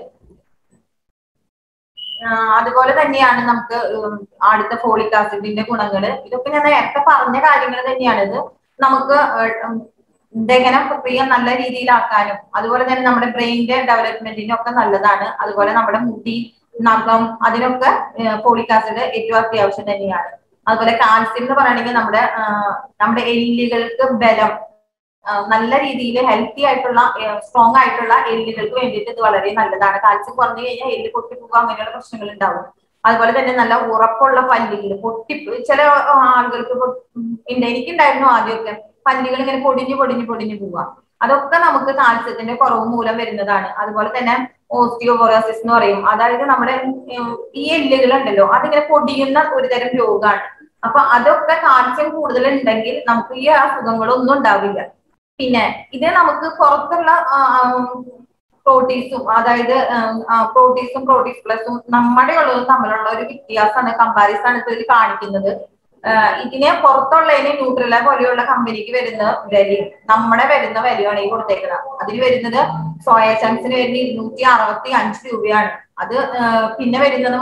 അതുപോലെ തന്നെയാണ് നമുക്ക് അടുത്ത ഫോളിക് ആസിഡിന്റെ ഗുണങ്ങള് ഇതൊക്കെ ഞാൻ നേരത്തെ പറഞ്ഞ കാര്യങ്ങൾ തന്നെയാണ് ഇത് നമുക്ക് ദഹനം പ്രക്രിയ നല്ല രീതിയിലാക്കാനും അതുപോലെ തന്നെ നമ്മുടെ ബ്രെയിനിന്റെ ഡെവലപ്മെന്റിനും ഒക്കെ നല്ലതാണ് അതുപോലെ നമ്മുടെ മുടി നഖം അതിനൊക്കെ ഫോളിക് ആസിഡ് ഏറ്റവും അത്യാവശ്യം തന്നെയാണ് അതുപോലെ കാൽസ്യം എന്ന് പറയുകയാണെങ്കിൽ നമ്മുടെ നമ്മുടെ എല്ലുകൾക്ക് ബലം നല്ല രീതിയിൽ ഹെൽത്തി ആയിട്ടുള്ള സ്ട്രോങ് ആയിട്ടുള്ള എല്ലുകൾക്ക് വേണ്ടിയിട്ട് ഇത് വളരെ നല്ലതാണ് കാൽസ്യം കുറഞ്ഞു കഴിഞ്ഞാൽ എല്ല് പൊട്ടിപ്പോകുക അങ്ങനെയുള്ള പ്രശ്നങ്ങൾ ഉണ്ടാവും അതുപോലെ തന്നെ നല്ല ഉറപ്പുള്ള പല്ലുകൾ പൊട്ടി ചില ആളുകൾക്ക് ഉണ്ട് എനിക്കുണ്ടായിരുന്നു ആദ്യമൊക്കെ പല്ലുകൾ ഇങ്ങനെ പൊടിഞ്ഞു പൊടിഞ്ഞു പൊടിഞ്ഞു പോവുക അതൊക്കെ നമുക്ക് കാൽസ്യത്തിന്റെ കുറവ് മൂലം വരുന്നതാണ് അതുപോലെ തന്നെ ഓസ്റ്റിയോപൊറോസിസ് എന്ന് പറയും അതായത് നമ്മുടെ ഈ എല്ലുകൾ ഉണ്ടല്ലോ അതിങ്ങനെ പൊടിയുന്ന ഒരു തരം രോഗമാണ് അപ്പൊ അതൊക്കെ കാൽസ്യം കൂടുതൽ ഉണ്ടെങ്കിൽ നമുക്ക് ഈ അസുഖങ്ങളൊന്നും ഉണ്ടാവില്ല പിന്നെ ഇത് നമുക്ക് പുറത്തുള്ള പ്രോട്ടീസും അതായത് പ്രോട്ടീസും പ്രോട്ടീസ് പ്ലസും നമ്മുടെ ഉള്ളതും തമ്മിലുള്ള ഒരു വ്യത്യാസമാണ് കമ്പാരിസൺ ആണ് ഇതിൽ കാണിക്കുന്നത് ഇതിനെ പുറത്തുള്ളതിന് ന്യൂട്രല പോലെയുള്ള കമ്പനിക്ക് വരുന്ന വിലയും നമ്മുടെ വരുന്ന വിലയാണ് ഈ കൊടുത്തേക്കുന്നത് അതിന് വരുന്നത് സോയ ചങ്ക്സിന് വരുന്ന ഇരുന്നൂറ്റി അറുപത്തി അഞ്ച് രൂപയാണ് അത് പിന്നെ വരുന്നത്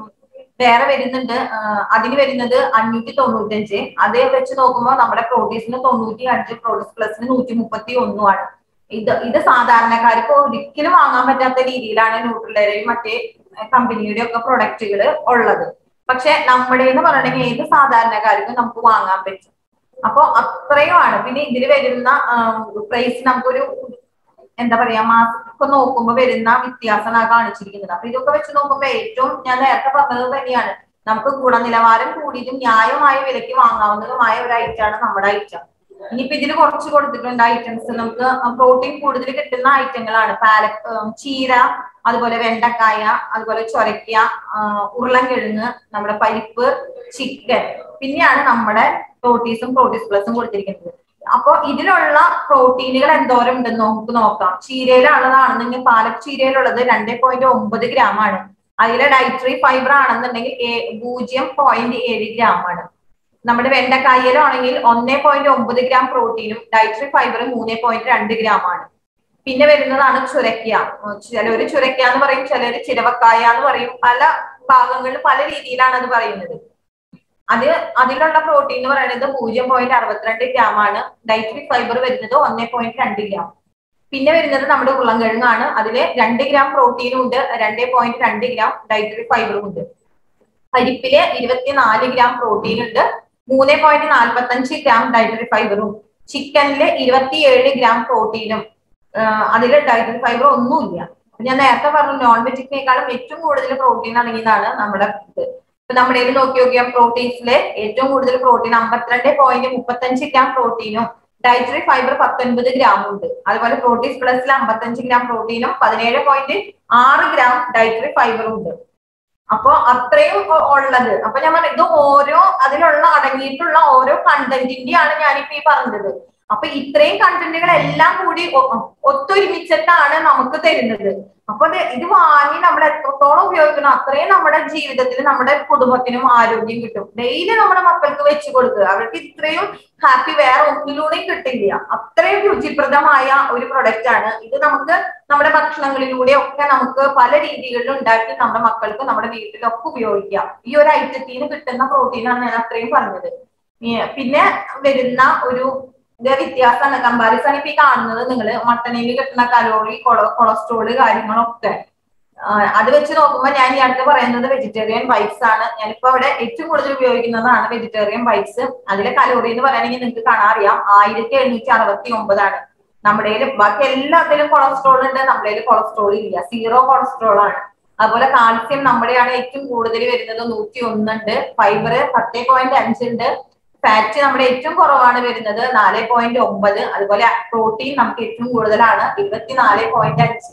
വേറെ വരുന്നുണ്ട് അതിന് വരുന്നത് അഞ്ഞൂറ്റി തൊണ്ണൂറ്റഞ്ച് അത് വെച്ച് നോക്കുമ്പോൾ നമ്മുടെ പ്രോട്ടീസിന് തൊണ്ണൂറ്റി അഞ്ച് പ്രോട്ടീസ് പ്ലസിന് നൂറ്റി മുപ്പത്തി ഒന്നുമാണ് ഇത് ഇത് സാധാരണക്കാർക്ക് ഒരിക്കലും വാങ്ങാൻ പറ്റാത്ത രീതിയിലാണ് ന്യൂട്രലയും മറ്റേ കമ്പനിയുടെ ഒക്കെ പ്രൊഡക്റ്റുകൾ ഉള്ളത് പക്ഷെ നമ്മുടെ എന്ന് പറയണമെങ്കിൽ ഏത് സാധാരണക്കാർക്കും നമുക്ക് വാങ്ങാൻ പറ്റും അപ്പൊ അത്രയുമാണ് പിന്നെ ഇതിൽ വരുന്ന പ്രൈസ് നമുക്കൊരു എന്താ പറയാ മാസമൊക്കെ നോക്കുമ്പോൾ വരുന്ന വ്യത്യാസമാണ് കാണിച്ചിരിക്കുന്നത് അപ്പൊ ഇതൊക്കെ വെച്ച് നോക്കുമ്പോൾ ഏറ്റവും ഞാൻ നേരത്തെ പറഞ്ഞത് തന്നെയാണ് നമുക്ക് ഗുണനിലവാരം കൂടിയതും ന്യായമായ വിലയ്ക്ക് വാങ്ങാവുന്നതുമായ ഒരു ഐറ്റമാണ് നമ്മുടെ ഐറ്റം ഇനിയിപ്പോ ഇതിൽ കുറച്ച് കൊടുത്തിട്ടുണ്ട് ഐറ്റംസ് നമുക്ക് പ്രോട്ടീൻ കൂടുതൽ കിട്ടുന്ന ഐറ്റങ്ങളാണ് പാല ചീര അതുപോലെ വെണ്ടക്കായ അതുപോലെ ചൊരക്ക ഉരുളൻകിഴങ്ങ് നമ്മുടെ പരിപ്പ് ചിക്കൻ പിന്നെയാണ് നമ്മുടെ പ്രോട്ടീസും പ്രോട്ടീസ് പ്ലസും കൊടുത്തിരിക്കുന്നത് അപ്പൊ ഇതിലുള്ള പ്രോട്ടീനുകൾ എന്തോരം ഉണ്ടെന്ന് നമുക്ക് നോക്കാം ചീരയിലുള്ളതാണെന്നുണ്ടെങ്കിൽ പാലക് ചീരയിലുള്ളത് രണ്ടേ പോയിന്റ് ഒമ്പത് ഗ്രാം ആണ് അതിലെ ഡയറ്ററി ഫൈബർ ആണെന്നുണ്ടെങ്കിൽ പൂജ്യം പോയിന്റ് ഏഴ് ഗ്രാം ആണ് നമ്മുടെ വെണ്ടക്കായയിലാണെങ്കിൽ ഒന്നേ പോയിന്റ് ഒമ്പത് ഗ്രാം പ്രോട്ടീനും ഡയറ്ററി ഫൈബർ മൂന്നേ പോയിന്റ് രണ്ട് ഗ്രാം ആണ് പിന്നെ വരുന്നതാണ് ചുരക്ക ചിലര് ചുരക്ക എന്ന് പറയും ചിലര് ചിരവക്കായ എന്ന് പറയും പല ഭാഗങ്ങളിൽ പല രീതിയിലാണ് അത് പറയുന്നത് അത് അതിലുള്ള പ്രോട്ടീൻ എന്ന് പറയുന്നത് പൂജ്യം പോയിന്റ് അറുപത്തിരണ്ട് ഗ്രാം ആണ് ഡയറ്ററി ഫൈബർ വരുന്നത് ഒന്നേ പോയിന്റ് രണ്ട് ഗ്രാം പിന്നെ വരുന്നത് നമ്മുടെ ഉരുളൻകിഴങ്ങാണ് അതില് രണ്ട് ഗ്രാം പ്രോട്ടീനും ഉണ്ട് രണ്ടേ പോയിന്റ് രണ്ട് ഗ്രാം ഡയറ്ററി ഫൈബറും ഉണ്ട് പരിപ്പില് ഇരുപത്തിനാല് ഗ്രാം പ്രോട്ടീൻ ഉണ്ട് മൂന്ന് പോയിന്റ് നാൽപ്പത്തി അഞ്ച് ഗ്രാം ഡയറ്ററി ഫൈബറും ചിക്കനില് ഇരുപത്തിയേഴ് ഗ്രാം പ്രോട്ടീനും അതിൽ ഡയറ്ററി ഫൈബർ ഒന്നുമില്ല ഞാൻ നേരത്തെ പറഞ്ഞു നോൺ വെജിനേക്കാളും ഏറ്റവും കൂടുതൽ പ്രോട്ടീൻ അടങ്ങിയതാണ് നമ്മുടെ ഇത് ഇപ്പൊ നമ്മുടെ ഇതിൽ നോക്കി നോക്കിയാൽ പ്രോട്ടീൻസിലെ ഏറ്റവും കൂടുതൽ പ്രോട്ടീൻ അമ്പത്തിരണ്ട് പോയിന്റ് മുപ്പത്തഞ്ച് ഗ്രാം പ്രോട്ടീനും ഡയറ്ററി ഫൈബർ പത്തൊൻപത് ഗ്രാം ഉണ്ട് അതുപോലെ പ്രോട്ടീസ് പ്ലസിൽ അമ്പത്തഞ്ച് ഗ്രാം പ്രോട്ടീനും പതിനേഴ് പോയിന്റ് ആറ് ഗ്രാം ഡയറ്ററി ഫൈബറും ഉണ്ട് അപ്പൊ അത്രയും ഉ- ഉള്ളത് അപ്പൊ ഞാൻ പറഞ്ഞു ഇത് ഓരോ അതിലുള്ള അടങ്ങിയിട്ടുള്ള ഓരോ കണ്ടന്റിന്റെയാണ് ഞാനിപ്പോ ഈ പറഞ്ഞത് അപ്പൊ ഇത്രയും കണ്ടന്റുകൾ എല്ലാം കൂടി ഒ- ഒത്തൊരുമിച്ചിട്ടാണ് നമുക്ക് തരുന്നത് അപ്പൊ ഇത് ഇത് വാങ്ങി നമ്മൾ എത്രത്തോളം ഉപയോഗിക്കണം അത്രയും നമ്മുടെ ജീവിതത്തിൽ നമ്മുടെ കുടുംബത്തിനും ആരോഗ്യം കിട്ടും ഡെയിലി നമ്മുടെ മക്കൾക്ക് വെച്ച് കൊടുക്കുക അവർക്ക് ഇത്രയും ഹാപ്പി വേറെ ഒന്നിലൂടെയും കിട്ടില്ല അത്രയും രുചിപ്രദമായ ഒരു പ്രൊഡക്റ്റ് ആണ് ഇത് നമുക്ക് നമ്മുടെ ഭക്ഷണങ്ങളിലൂടെ ഒക്കെ നമുക്ക് പല രീതികളിൽ ഉണ്ടാക്കി നമ്മുടെ മക്കൾക്ക് നമ്മുടെ വീട്ടിലൊക്കെ ഉപയോഗിക്കാം ഈ ഒരു ഐറ്റത്തിൽ നിന്ന് കിട്ടുന്ന പ്രോട്ടീനാണ് ഞാൻ അത്രയും പറഞ്ഞത് ഈ- പിന്നെ വരുന്ന ഒരു ഇത് വ്യത്യാസമാണ് കമ്പാരിസൺ ഇപ്പൊ ഈ കാണുന്നത് നിങ്ങൾ മട്ടണിൽ കിട്ടുന്ന കലോറി കൊളസ്ട്രോള് കാര്യങ്ങളൊക്കെ ആ, അത് വെച്ച് നോക്കുമ്പോൾ ഞാൻ ഈ അടുത്ത് പറയുന്നത് വെജിറ്റേറിയൻ വൈറ്റ്സ് ആണ് ഞാനിപ്പോ ഇവിടെ ഏറ്റവും കൂടുതൽ ഉപയോഗിക്കുന്നതാണ് വെജിറ്റേറിയൻ വൈറ്റ്സ് അതിലെ കലോറി എന്ന് പറയുകയാണെങ്കിൽ നിങ്ങൾക്ക് കാണാൻ അറിയാം ആയിരത്തി എഴുന്നൂറ്റി അറുപത്തി ഒമ്പതാണ് നമ്മുടെ ബാക്കി എല്ലാത്തിലും കൊളസ്ട്രോൾ ഉണ്ട് നമ്മുടെ കൊളസ്ട്രോൾ ഇല്ല സീറോ കൊളസ്ട്രോൾ ആണ് അതുപോലെ കാൽസ്യം നമ്മുടെയാണ് ഏറ്റവും കൂടുതൽ വരുന്നത് നൂറ്റി ഒന്നുണ്ട് ഫൈബർ പത്ത് പോയിന്റ് അഞ്ചുണ്ട് ഫാറ്റ് നമ്മുടെ ഏറ്റവും കുറവാണ് വരുന്നത് നാല് പോയിന്റ് ഒമ്പത് അതുപോലെ പ്രോട്ടീൻ നമുക്ക് ഏറ്റവും കൂടുതലാണ് ഇരുപത്തിനാല് പോയിന്റ് അഞ്ച്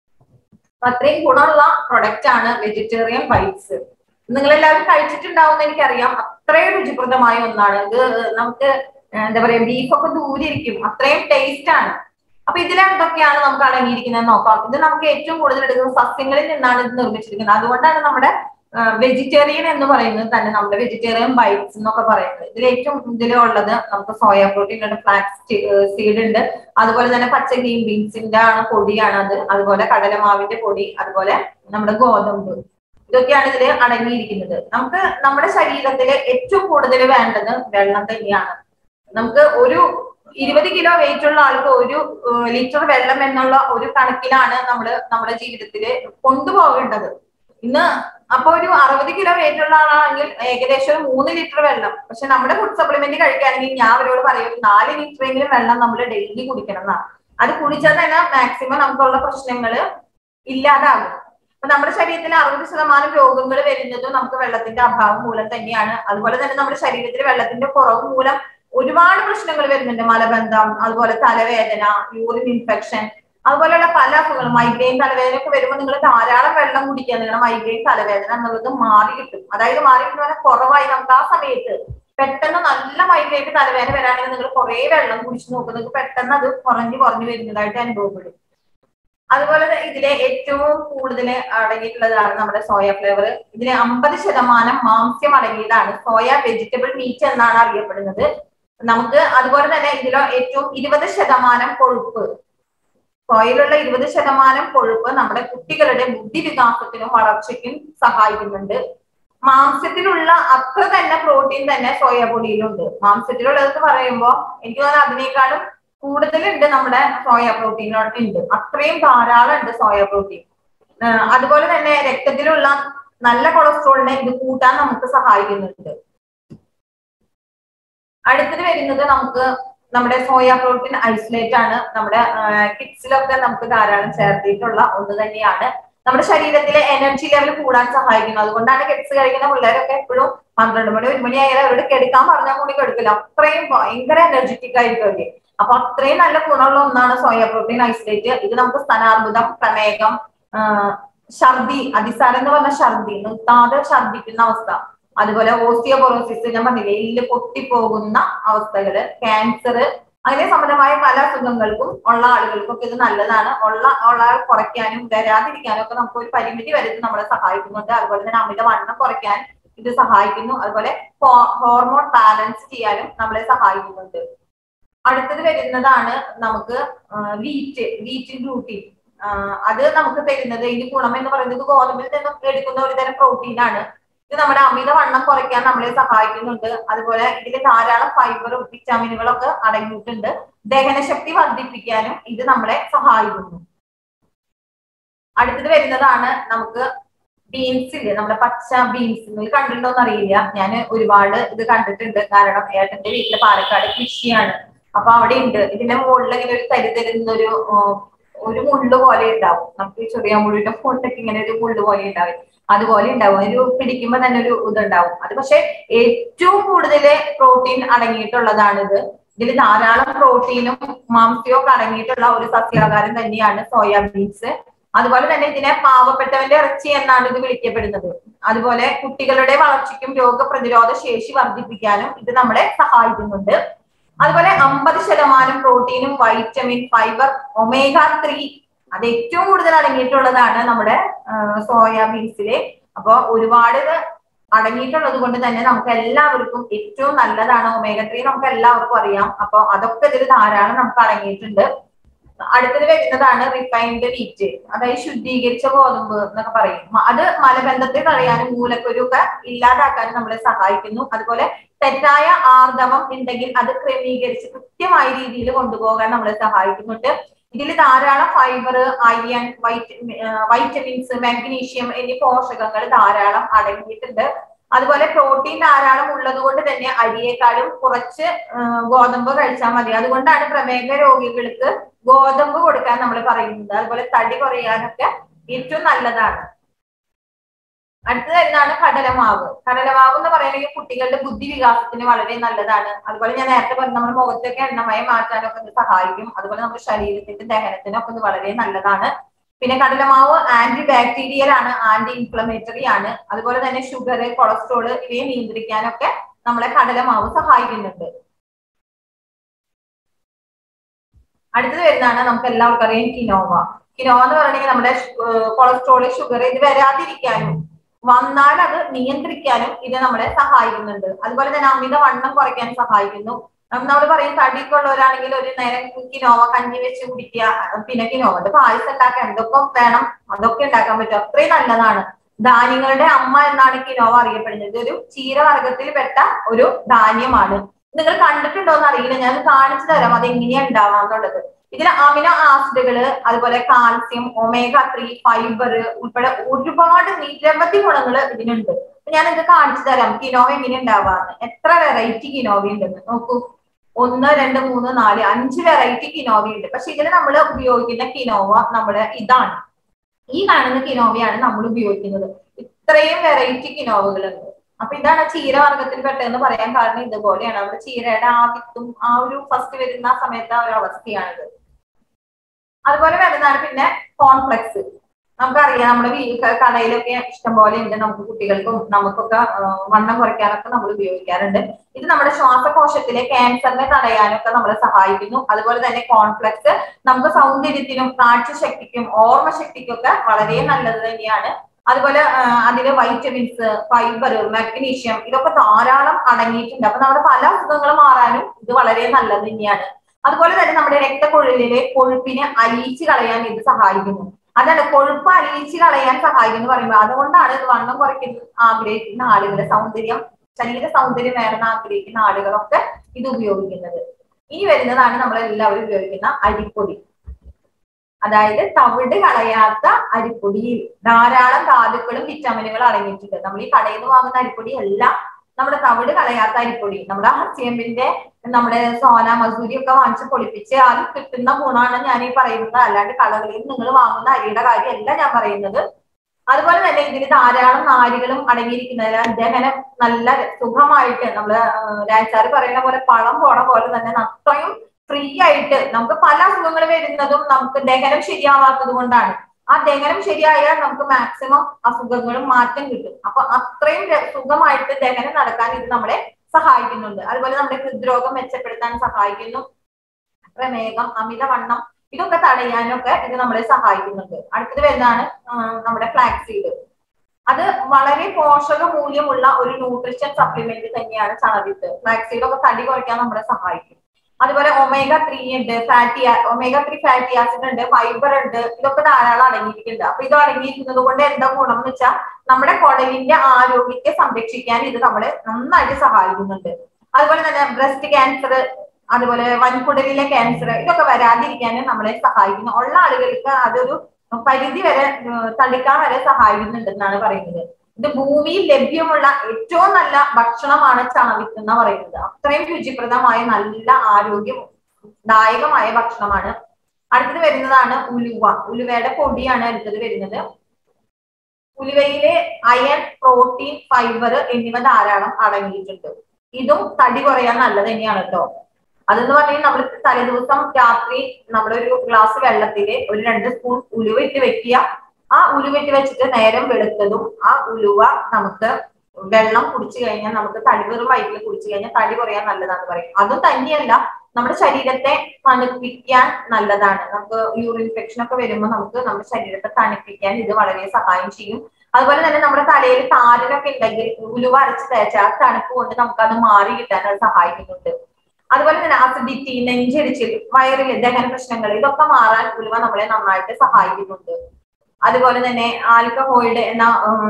അപ്പൊ അത്രയും ഗുണമുള്ള പ്രൊഡക്റ്റ് ആണ് വെജിറ്റേറിയൻ വൈറ്റ്സ് നിങ്ങൾ എല്ലാവരും കഴിച്ചിട്ടുണ്ടാവും എന്ന് എനിക്കറിയാം അത്രയും രുചിപ്രദമായ ഒന്നാണ് ഇത് നമുക്ക് എന്താ പറയാ ബീഫൊക്കെ ദൂരെ ഇരിക്കും അത്രയും ടേസ്റ്റ് ആണ് അപ്പൊ ഇതിൽ എന്തൊക്കെയാണ് നമുക്ക് അടങ്ങിയിരിക്കുന്നത് നോക്കാം ഇത് നമുക്ക് ഏറ്റവും കൂടുതൽ എടുക്കുന്നത് സസ്യങ്ങളിൽ നിന്നാണ് ഇത് നിർമ്മിച്ചിരിക്കുന്നത് അതുകൊണ്ടാണ് നമ്മുടെ വെജിറ്റേറിയൻ എന്ന് പറയുന്നത് തന്നെ നമ്മുടെ വെജിറ്റേറിയൻ ബൈറ്റ്സ് എന്നൊക്കെ പറയുന്നത് ഇതിൽ ഏറ്റവും ഇതിലുള്ളത് നമുക്ക് സോയ പ്രോട്ടീൻ ഉണ്ട് ഫ്ലാക്സ് സീഡ് ഉണ്ട് അതുപോലെ തന്നെ പച്ച ഗ്രീൻ ബീൻസിന്റെ ആണ് പൊടിയാണ് അത് അതുപോലെ കടലമാവിന്റെ പൊടി അതുപോലെ നമ്മുടെ ഗോതമ്പ് ഇതൊക്കെയാണ് ഇതിൽ അടങ്ങിയിരിക്കുന്നത് നമുക്ക് നമ്മുടെ ശരീരത്തിൽ ഏറ്റവും കൂടുതൽ വേണ്ടത് വെള്ളം തന്നെയാണ് നമുക്ക് ഒരു ഇരുപത് കിലോ വെയിറ്റ് ഉള്ള ആൾക്ക് ഒരു ലിറ്റർ വെള്ളം എന്നുള്ള ഒരു കണക്കിലാണ് നമ്മൾ നമ്മുടെ ജീവിതത്തിൽ കൊണ്ടുപോകേണ്ടത് ഇന്ന് അപ്പൊ ഒരു അറുപത് കിലോ വെയിറ്റ് ഉള്ള ആളാണെങ്കിൽ ഏകദേശം ഒരു മൂന്ന് ലിറ്റർ വെള്ളം പക്ഷെ നമ്മുടെ ഫുഡ് സപ്ലിമെന്റ് കഴിക്കുകയാണെങ്കിൽ ഞാൻ അവരോട് പറയും ഒരു നാല് ലിറ്ററെങ്കിലും വെള്ളം നമ്മൾ ഡെയിലി കുടിക്കണം എന്നാണ് അത് കുടിച്ചാൽ തന്നെ മാക്സിമം നമുക്കുള്ള പ്രശ്നങ്ങൾ ഇല്ലാതാകും അപ്പൊ നമ്മുടെ ശരീരത്തിൽ അറുപത് ശതമാനം രോഗങ്ങൾ വരുന്നതും നമുക്ക് വെള്ളത്തിന്റെ അഭാവം മൂലം തന്നെയാണ് അതുപോലെ തന്നെ നമ്മുടെ ശരീരത്തിൽ വെള്ളത്തിന്റെ കുറവ് മൂലം ഒരുപാട് പ്രശ്നങ്ങൾ വരുന്നുണ്ട് മലബന്ധം അതുപോലെ തലവേദന യൂറിൻ ഇൻഫെക്ഷൻ അതുപോലെയുള്ള പല അസുഖങ്ങളും മൈഗ്രെയിൻ തലവേദന ഒക്കെ വരുമ്പോൾ നിങ്ങൾ ധാരാളം വെള്ളം കുടിക്കുക നിങ്ങളുടെ മൈഗ്രെയിൻ തലവേദന എന്നുള്ളത് മാറി കിട്ടും അതായത് മാറി കിട്ടുന്ന കുറവായി നമുക്ക് ആ സമയത്ത് പെട്ടെന്ന് നല്ല മൈഗ്രെയിൻ തലവേദന വരാണെങ്കിൽ നിങ്ങൾ കുറെ വെള്ളം കുടിച്ചു നോക്കുക നിങ്ങൾക്ക് പെട്ടെന്ന് അത് കുറഞ്ഞു കുറഞ്ഞു വരുന്നതായിട്ട് അനുഭവപ്പെടും അതുപോലെ തന്നെ ഇതിലെ ഏറ്റവും കൂടുതൽ അടങ്ങിയിട്ടുള്ളതാണ് നമ്മുടെ സോയ ഫ്ലേവർ ഇതിലെ അമ്പത് ശതമാനം മാംസ്യം അടങ്ങിയതാണ് സോയ വെജിറ്റബിൾ മീറ്റ് എന്നാണ് അറിയപ്പെടുന്നത് നമുക്ക് അതുപോലെ തന്നെ ഇതിലോ ഏറ്റവും ഇരുപത് ശതമാനം കൊഴുപ്പ് സോയിലുള്ള ഇരുപത് ശതമാനം കൊഴുപ്പ് നമ്മുടെ കുട്ടികളുടെ ബുദ്ധി വികാസത്തിനും വളർച്ചയ്ക്കും സഹായിക്കുന്നുണ്ട് മാംസ്യത്തിലുള്ള അത്ര തന്നെ പ്രോട്ടീൻ തന്നെ സോയ പൊടിയിലുണ്ട് മാംസ്യത്തിലുള്ളത് പറയുമ്പോൾ എനിക്ക് തോന്നുന്നു അതിനേക്കാളും കൂടുതലുണ്ട് നമ്മുടെ സോയ പ്രോട്ടീൻ ഉണ്ട് അത്രയും ധാരാളം ഉണ്ട് സോയ പ്രോട്ടീൻ അതുപോലെ തന്നെ രക്തത്തിലുള്ള നല്ല കൊളസ്ട്രോളിനെ ഇത് കൂട്ടാൻ നമുക്ക് സഹായിക്കുന്നുണ്ട് അടുത്തത് വരുന്നത് നമുക്ക് നമ്മുടെ സോയ പ്രോട്ടീൻ ഐസൊലേറ്റ് ആണ് നമ്മുടെ കിഡ്സിലൊക്കെ നമുക്ക് ധാരാളം ചേർത്തിട്ടുള്ള ഒന്ന് തന്നെയാണ് നമ്മുടെ ശരീരത്തിലെ എനർജി ലെവൽ കൂടാൻ സഹായിക്കുന്നു അതുകൊണ്ടാണ് കിഡ്സ് കഴിക്കുന്ന പിള്ളേരൊക്കെ എപ്പോഴും പന്ത്രണ്ട് മണി ഒരു മണി ആയാലും അവരോട് കെടുക്കാൻ പറഞ്ഞാൽ കൂടി കെടുക്കില്ല അത്രയും ഭയങ്കര എനർജറ്റിക് ആയിരിക്കും അവര് അപ്പൊ അത്രയും നല്ല ഗുണമുള്ള ഒന്നാണ് സോയ പ്രോട്ടീൻ ഐസൊലേറ്റ് ഇത് നമുക്ക് സ്തനാർബുദം പ്രമേഹം ഛർദി അതിസാരം എന്ന് പറഞ്ഞ ഛർദി നിർത്താതെ ഛർദിക്കുന്ന അവസ്ഥ അതുപോലെ ഓസ്റ്റിയോപൊറോസിസ് ഞാൻ പറഞ്ഞില്ലേ എല്ല് പൊട്ടിപ്പോകുന്ന അവസ്ഥകള് ക്യാൻസർ അങ്ങനെ സംബന്ധമായ പല അസുഖങ്ങൾക്കും ഉള്ള ആളുകൾക്കൊക്കെ ഇത് നല്ലതാണ് ഉള്ള ഉള്ള കുറയ്ക്കാനും വരാതിരിക്കാനും ഒക്കെ നമുക്ക് ഒരു പരിമിതി വരെ ഇത് നമ്മളെ സഹായിക്കുന്നുണ്ട് അതുപോലെ തന്നെ അമിത വണ്ണം കുറയ്ക്കാൻ ഇത് സഹായിക്കുന്നു അതുപോലെ ഹോർമോൺ ബാലൻസ് ചെയ്യാനും നമ്മളെ സഹായിക്കുന്നുണ്ട് അടുത്തത് വരുന്നതാണ് നമുക്ക് വീറ്റ് വീറ്റ് ഗ്ലൂട്ടീൻ അത് നമുക്ക് തരുന്നത് ഇതിന് ഗുണം എന്ന് പറയുന്നത് ഗോതമ്പിൽ നിന്നും എടുക്കുന്ന ഒരു തരം പ്രോട്ടീൻ ആണ് ഇത് നമ്മുടെ അമിത വണ്ണം കുറയ്ക്കാൻ നമ്മളെ സഹായിക്കുന്നുണ്ട് അതുപോലെ ഇതിൽ ധാരാളം ഫൈബറും വിറ്റാമിനുകളും ഒക്കെ അടങ്ങിയിട്ടുണ്ട് ദഹനശക്തി വർദ്ധിപ്പിക്കാനും ഇത് നമ്മളെ സഹായിക്കുന്നു അടുത്തത് വരുന്നതാണ് നമുക്ക് ബീൻസ് ഇല്ലേ നമ്മുടെ പച്ച ബീൻസ് നിങ്ങൾ കണ്ടിട്ടുണ്ടോ എന്ന് അറിയില്ല ഞാൻ ഒരുപാട് ഇത് കണ്ടിട്ടുണ്ട് കാരണം ഏട്ടന്റെ വീട്ടില് പാലക്കാട് കൃഷിയാണ് അപ്പൊ അവിടെ ഉണ്ട് ഇതിന്റെ മുകളിൽ ഇങ്ങനെ ഒരു തരി തരുന്ന ഒരു ഒരു മുള്ളു പോലെ ഉണ്ടാവും നമുക്ക് ചെറിയ മുള്ളിന്റെ ഫോട്ടൊക്കെ ഇങ്ങനെ ഒരു മുള്ളു പോലെ ഉണ്ടാവും അതുപോലെ ഉണ്ടാവും ഒരു പിടിക്കുമ്പോ തന്നെ ഒരു ഇതുണ്ടാവും അത് പക്ഷെ ഏറ്റവും കൂടുതൽ പ്രോട്ടീൻ അടങ്ങിയിട്ടുള്ളതാണിത് ഇതിൽ ധാരാളം പ്രോട്ടീനും മാംസ്യവും ഒക്കെ അടങ്ങിയിട്ടുള്ള ഒരു സസ്യാഹാരം തന്നെയാണ് സോയാബീൻസ് അതുപോലെ തന്നെ ഇതിനെ പാവപ്പെട്ടവന്റെ ഇറച്ചി എന്നാണ് ഇത് വിളിക്കപ്പെടുന്നത് അതുപോലെ കുട്ടികളുടെ വളർച്ചയ്ക്കും രോഗപ്രതിരോധ ശേഷി വർദ്ധിപ്പിക്കാനും ഇത് നമ്മളെ സഹായിക്കുന്നുണ്ട് അതുപോലെ അമ്പത് ശതമാനം പ്രോട്ടീനും വൈറ്റമിൻ ഫൈബർ ഒമേഗ ത്രീ അത് ഏറ്റവും കൂടുതൽ അടങ്ങിയിട്ടുള്ളതാണ് നമ്മുടെ സോയാബീൻസിലെ അപ്പൊ ഒരുപാട് അടങ്ങിയിട്ടുള്ളത് കൊണ്ട് തന്നെ നമുക്ക് എല്ലാവർക്കും ഏറ്റവും നല്ലതാണ് ഒമേഗ ത്രീ നമുക്ക് എല്ലാവർക്കും അറിയാം അപ്പൊ അതൊക്കെ ഇതിൽ ധാരാളം നമുക്ക് അടങ്ങിയിട്ടുണ്ട് അടുത്തത് വരുന്നതാണ് റിഫൈൻഡ് വീറ്റ് അതായത് ശുദ്ധീകരിച്ച ഗോതമ്പ് എന്നൊക്കെ പറയും അത് മലബന്ധത്തെ തടയാനും മൂലക്കുരുക്കെ ഇല്ലാതാക്കാനും നമ്മളെ സഹായിക്കുന്നു അതുപോലെ തെറ്റായ ആർദവം ഉണ്ടെങ്കിൽ അത് ക്രമീകരിച്ച് കൃത്യമായ രീതിയിൽ കൊണ്ടുപോകാൻ നമ്മളെ സഹായിക്കുന്നുണ്ട് ഇതിൽ ധാരാളം ഫൈബർ അയൺ വൈറ്റമിൻസ് മാഗ്നീഷ്യം എന്നീ പോഷകങ്ങൾ ധാരാളം അടങ്ങിയിട്ടുണ്ട് അതുപോലെ പ്രോട്ടീൻ ധാരാളം ഉള്ളത് കൊണ്ട് തന്നെ അരിയേക്കാളും കുറച്ച് ഗോതമ്പ് കഴിച്ചാൽ മതി അതുകൊണ്ടാണ് പ്രമേഹ രോഗികൾക്ക് ഗോതമ്പ് കൊടുക്കാൻ നമ്മൾ പറയുന്നത് അതുപോലെ തടി കുറയാനൊക്കെ ഏറ്റവും നല്ലതാണ് അടുത്തത് എന്താണ് കടലമാവ് കടലമാവ് എന്ന് പറയുകയാണെങ്കിൽ കുട്ടികളുടെ ബുദ്ധി വികാസത്തിന് വളരെ നല്ലതാണ് അതുപോലെ ഞാൻ നേരത്തെ പറഞ്ഞ നമ്മുടെ മുഖത്തൊക്കെ എണ്ണമയം മാറ്റാനൊക്കെ ഇത് സഹായിക്കും അതുപോലെ നമ്മുടെ ശരീരത്തിന്റെ ദഹനത്തിനൊക്കെ ഇത് വളരെ നല്ലതാണ് പിന്നെ കടലമാവ് ആന്റി ബാക്ടീരിയൽ ആണ് ആന്റി ഇൻഫ്ലമേറ്ററി ആണ് അതുപോലെ തന്നെ ഷുഗർ കൊളസ്ട്രോൾ ഇവയെ നിയന്ത്രിക്കാനൊക്കെ നമ്മളെ കടലമാവ് സഹായിക്കുന്നുണ്ട് അടുത്തത് വരുന്നതാണ് നമുക്ക് എല്ലാവർക്കും അറിയാം കിനോവ കിനോവ എന്ന് പറയുകയാണെങ്കിൽ നമ്മുടെ കൊളസ്ട്രോൾ ഷുഗർ ഇത് വരാതിരിക്കാനും വന്നാൽ അത് നിയന്ത്രിക്കാനും ഇത് നമ്മളെ സഹായിക്കുന്നുണ്ട് അതുപോലെ തന്നെ അമിത വണ്ണം കുറയ്ക്കാൻ സഹായിക്കുന്നു നമ്മൾ പറയും തടിയൊക്കെ ഉള്ളവരാണെങ്കിൽ ഒരു നേരം കിനോവ കഞ്ഞി വെച്ച് കുടിക്കുക പിന്നെ കിനോവന്റെ പായസം ഉണ്ടാക്കാൻ എന്തൊക്കെ വേണം അതൊക്കെ ഉണ്ടാക്കാൻ പറ്റും അത്രയും നല്ലതാണ് ധാന്യങ്ങളുടെ അമ്മ എന്നാണ് കിനോവ അറിയപ്പെടുന്നത് ഇതൊരു ചീരവർഗത്തിൽ പെട്ട ഒരു ധാന്യമാണ് നിങ്ങൾ കണ്ടിട്ടുണ്ടോ എന്ന് അറിയില്ല ഞാൻ കാണിച്ചു തരാം അത് എങ്ങനെയാ ഉണ്ടാവാന്നുള്ളത് ഇതിൽ അമിനോ ആസിഡുകള് അതുപോലെ കാൽസ്യം ഒമേഗ ത്രീ ഫൈബർ ഉൾപ്പെടെ ഒരുപാട് നിരവധി ഗുണങ്ങൾ ഇതിനുണ്ട് ഞാൻ ഇത് കാണിച്ചു തരാം കിനോവ എങ്ങനെ ഉണ്ടാവാന്ന് എത്ര വെറൈറ്റി കിനോവ ഉണ്ടെന്ന് നോക്കൂ ഒന്ന് രണ്ട് മൂന്ന് നാല് അഞ്ച് വെറൈറ്റി കിനോവ ഉണ്ട് പക്ഷെ ഇതിൽ നമ്മൾ ഉപയോഗിക്കുന്ന കിനോവ നമ്മുടെ ഇതാണ് ഈ കാണുന്ന കിനോവയാണ് നമ്മൾ ഉപയോഗിക്കുന്നത് ഇത്രയും വെറൈറ്റി കിനോവകളുണ്ട് അപ്പൊ ഇതാണ് ചീരവർഗത്തിൽ പെട്ടതെന്ന് പറയാൻ കാരണം ഇതുപോലെയാണ് നമ്മുടെ ചീരയുടെ ആ വിത്തും ആ ഒരു ഫസ്റ്റ് വരുന്ന സമയത്ത് ആ ഒരു അവസ്ഥയാണിത് അതുപോലെ വരുന്നതാണ് പിന്നെ കോൺഫ്ലെക്സ് നമുക്കറിയാം നമ്മുടെ കടയിലൊക്കെ ഇഷ്ടംപോലെ ഉണ്ട് നമുക്ക് കുട്ടികൾക്കും നമുക്കൊക്കെ വണ്ണം കുറയ്ക്കാനൊക്കെ നമ്മൾ ഉപയോഗിക്കാറുണ്ട് ഇത് നമ്മുടെ ശ്വാസകോശത്തിലെ ക്യാൻസറിനെ തടയാനൊക്കെ നമ്മളെ സഹായിക്കുന്നു അതുപോലെ തന്നെ കോൺഫ്ലെക്സ് നമുക്ക് സൗന്ദര്യത്തിനും കാഴ്ചശക്തിക്കും ഓർമ്മശക്തിക്കും ഒക്കെ വളരെ നല്ലത് തന്നെയാണ് അതുപോലെ അതില് വൈറ്റമിൻസ് ഫൈബർ മഗ്നീഷ്യം ഇതൊക്കെ ധാരാളം അടങ്ങിയിട്ടുണ്ട് അപ്പൊ നമ്മുടെ പല അസുഖങ്ങൾ മാറാനും ഇത് വളരെ നല്ലത് തന്നെയാണ് അതുപോലെ തന്നെ നമ്മുടെ രക്തക്കൊഴലിലെ കൊഴുപ്പിനെ അലിയിച്ച് കളയാൻ ഇത് സഹായിക്കുന്നു അതാണ് കൊഴുപ്പ് അലിയിച്ച് കളയാൻ സഹായിക്കുന്നു പറയുമ്പോൾ അതുകൊണ്ടാണ് ഇത് വണ്ണം കുറയ്ക്കുന്ന ആഗ്രഹിക്കുന്ന ആളുകളെ സൗന്ദര്യം ശരീര സൗന്ദര്യം വേണമെന്ന് ആഗ്രഹിക്കുന്ന ആളുകളൊക്കെ ഇത് ഉപയോഗിക്കുന്നത് ഇനി വരുന്നതാണ് നമ്മൾ എല്ലാവരും ഉപയോഗിക്കുന്ന അരിപ്പൊടി അതായത് തവിട് കളയാത്ത അരിപ്പൊടിയിൽ ധാരാളം ധാതുക്കളും വിറ്റാമിനുകളും അടങ്ങിയിട്ടുണ്ട് നമ്മൾ ഈ കടയിൽ നിന്ന് വാങ്ങുന്ന അരിപ്പൊടി എല്ലാം നമ്മുടെ തവിട് കളയാത്ത അരിപ്പൊടി നമ്മുടെ ഹസ്യമ്പിന്റെ നമ്മുടെ സോന മസൂരി ഒക്കെ വാങ്ങിച്ച് പൊളിപ്പിച്ച് അതിൽ കിട്ടുന്ന ഗുണമാണ് ഞാൻ ഈ പറയുന്നത് അല്ലാണ്ട് കടകളിൽ നിങ്ങൾ വാങ്ങുന്ന അരിയുടെ കാര്യമല്ല ഞാൻ പറയുന്നത് അതുപോലെ തന്നെ ഇതിൽ ധാരാളം നാരുകളും അടങ്ങിയിരിക്കുന്നതിനാൽ ദഹനം നല്ല സുഖമായിട്ട് നമ്മള് രാജാറ് പറയുന്ന പോലെ പളം പോണ പോലെ തന്നെ അത്രയും ഫ്രീ ആയിട്ട് നമുക്ക് പല അസുഖങ്ങൾ വരുന്നതും നമുക്ക് ദഹനം ശരിയാവാത്തത് കൊണ്ടാണ് ആ ദഹനം ശരിയായാൽ നമുക്ക് മാക്സിമം അസുഖങ്ങളും മാറ്റം കിട്ടും അപ്പൊ അത്രയും സുഖമായിട്ട് ദഹനം നടക്കാൻ ഇത് നമ്മളെ സഹായിക്കുന്നുണ്ട് അതുപോലെ നമ്മുടെ ഹൃദ്രോഗം മെച്ചപ്പെടുത്താൻ സഹായിക്കുന്നു പ്രമേഹം അമിതവണ്ണം ഇതൊക്കെ തടയാനൊക്കെ ഇത് നമ്മളെ സഹായിക്കുന്നുണ്ട് അടുത്തത് വരുന്നതാണ് നമ്മുടെ ഫ്ലാക്സീഡ് അത് വളരെ പോഷക മൂല്യമുള്ള ഒരു ന്യൂട്രിഷൻ സപ്ലിമെന്റ് തന്നെയാണ് ചണവിത്ത് ഫ്ലാക്സീഡ് ഒക്കെ തടി കുറയ്ക്കാൻ നമ്മളെ സഹായിക്കും അതുപോലെ ഒമേഗ ത്രീ ഉണ്ട് fatty omega three fatty acid ഉണ്ട് ഫൈബർ ഉണ്ട് ഇതൊക്കെ ധാരാളം അടങ്ങിയിരിക്കുന്നുണ്ട് അപ്പൊ ഇത് അടങ്ങിയിരിക്കുന്നത് കൊണ്ട് എന്താ ഗുണം എന്ന് വെച്ചാൽ നമ്മുടെ കുടലിന്റെ ആരോഗ്യത്തെ സംരക്ഷിക്കാൻ ഇത് നമ്മളെ നന്നായിട്ട് സഹായിക്കുന്നുണ്ട് അതുപോലെ തന്നെ ബ്രസ്റ്റ് ക്യാൻസർ അതുപോലെ വൻകുടലിലെ ക്യാൻസർ ഇതൊക്കെ വരാതിരിക്കാൻ നമ്മളെ സഹായിക്കുന്നു ഉള്ള ആളുകൾക്ക് അതൊരു പരിധി വരെ തള്ളിക്കാൻ വരെ സഹായിക്കുന്നുണ്ടെന്നാണ് പറയുന്നത് ഇത് ഭൂമിയിൽ ലഭ്യമുള്ള ഏറ്റവും നല്ല ഭക്ഷണമാണ് ചണവിത്ത് എന്ന് പറയുന്നത് അത്രയും രുചിപ്രദമായ നല്ല ആരോഗ്യം ദായകമായ ഭക്ഷണമാണ് അടുത്തത് വരുന്നതാണ് ഉലുവ ഉലുവയുടെ പൊടിയാണ് അടുത്തത് വരുന്നത് ഉലുവയിലെ അയൺ പ്രോട്ടീൻ ഫൈബർ എന്നിവ ധാരാളം അടങ്ങിയിട്ടുണ്ട് ഇതും തടി കുറയാൻ നല്ലത് തന്നെയാണ് കേട്ടോ അതെന്ന് പറഞ്ഞാൽ നമ്മൾ തലേദിവസം രാത്രി നമ്മുടെ ഒരു ഗ്ലാസ് വെള്ളത്തിൽ ഒരു രണ്ട് സ്പൂൺ ഉലുവ ഇട്ട് വെക്കുക ആ ഉലുവ ഉലുവയിട്ട് വെച്ചിട്ട് നേരം വെളുത്തതും ആ ഉലുവ നമുക്ക് വെള്ളം കുടിച്ചു കഴിഞ്ഞാൽ നമുക്ക് തടി വെറും വയറ്റിൽ കുടിച്ചു കഴിഞ്ഞാൽ തടി കുറയാൻ നല്ലതാണെന്ന് പറയും അതും തന്നെയല്ല നമ്മുടെ ശരീരത്തെ തണുപ്പിക്കാൻ നല്ലതാണ് നമുക്ക് യൂറിൻ ഇൻഫെക്ഷൻ ഒക്കെ വരുമ്പോൾ നമുക്ക് നമ്മുടെ ശരീരത്തെ തണുപ്പിക്കാൻ ഇത് വളരെ സഹായം ചെയ്യും അതുപോലെ തന്നെ നമ്മുടെ തലയിൽ താരനൊക്കെ ഉണ്ടെങ്കിൽ ഉലുവ അരച്ച് തേച്ച ആ തണുപ്പ് കൊണ്ട് നമുക്ക് അത് മാറി കിട്ടാൻ അത് സഹായിക്കുന്നുണ്ട് അതുപോലെ തന്നെ അസിഡിറ്റി നെഞ്ചരിച്ചിൽ വയറിൽ ദഹന പ്രശ്നങ്ങൾ ഇതൊക്കെ മാറാൻ ഉലുവ നമ്മളെ നന്നായിട്ട് സഹായിക്കുന്നുണ്ട് അതുപോലെ തന്നെ ആൽക്കഹോയിഡ് എന്ന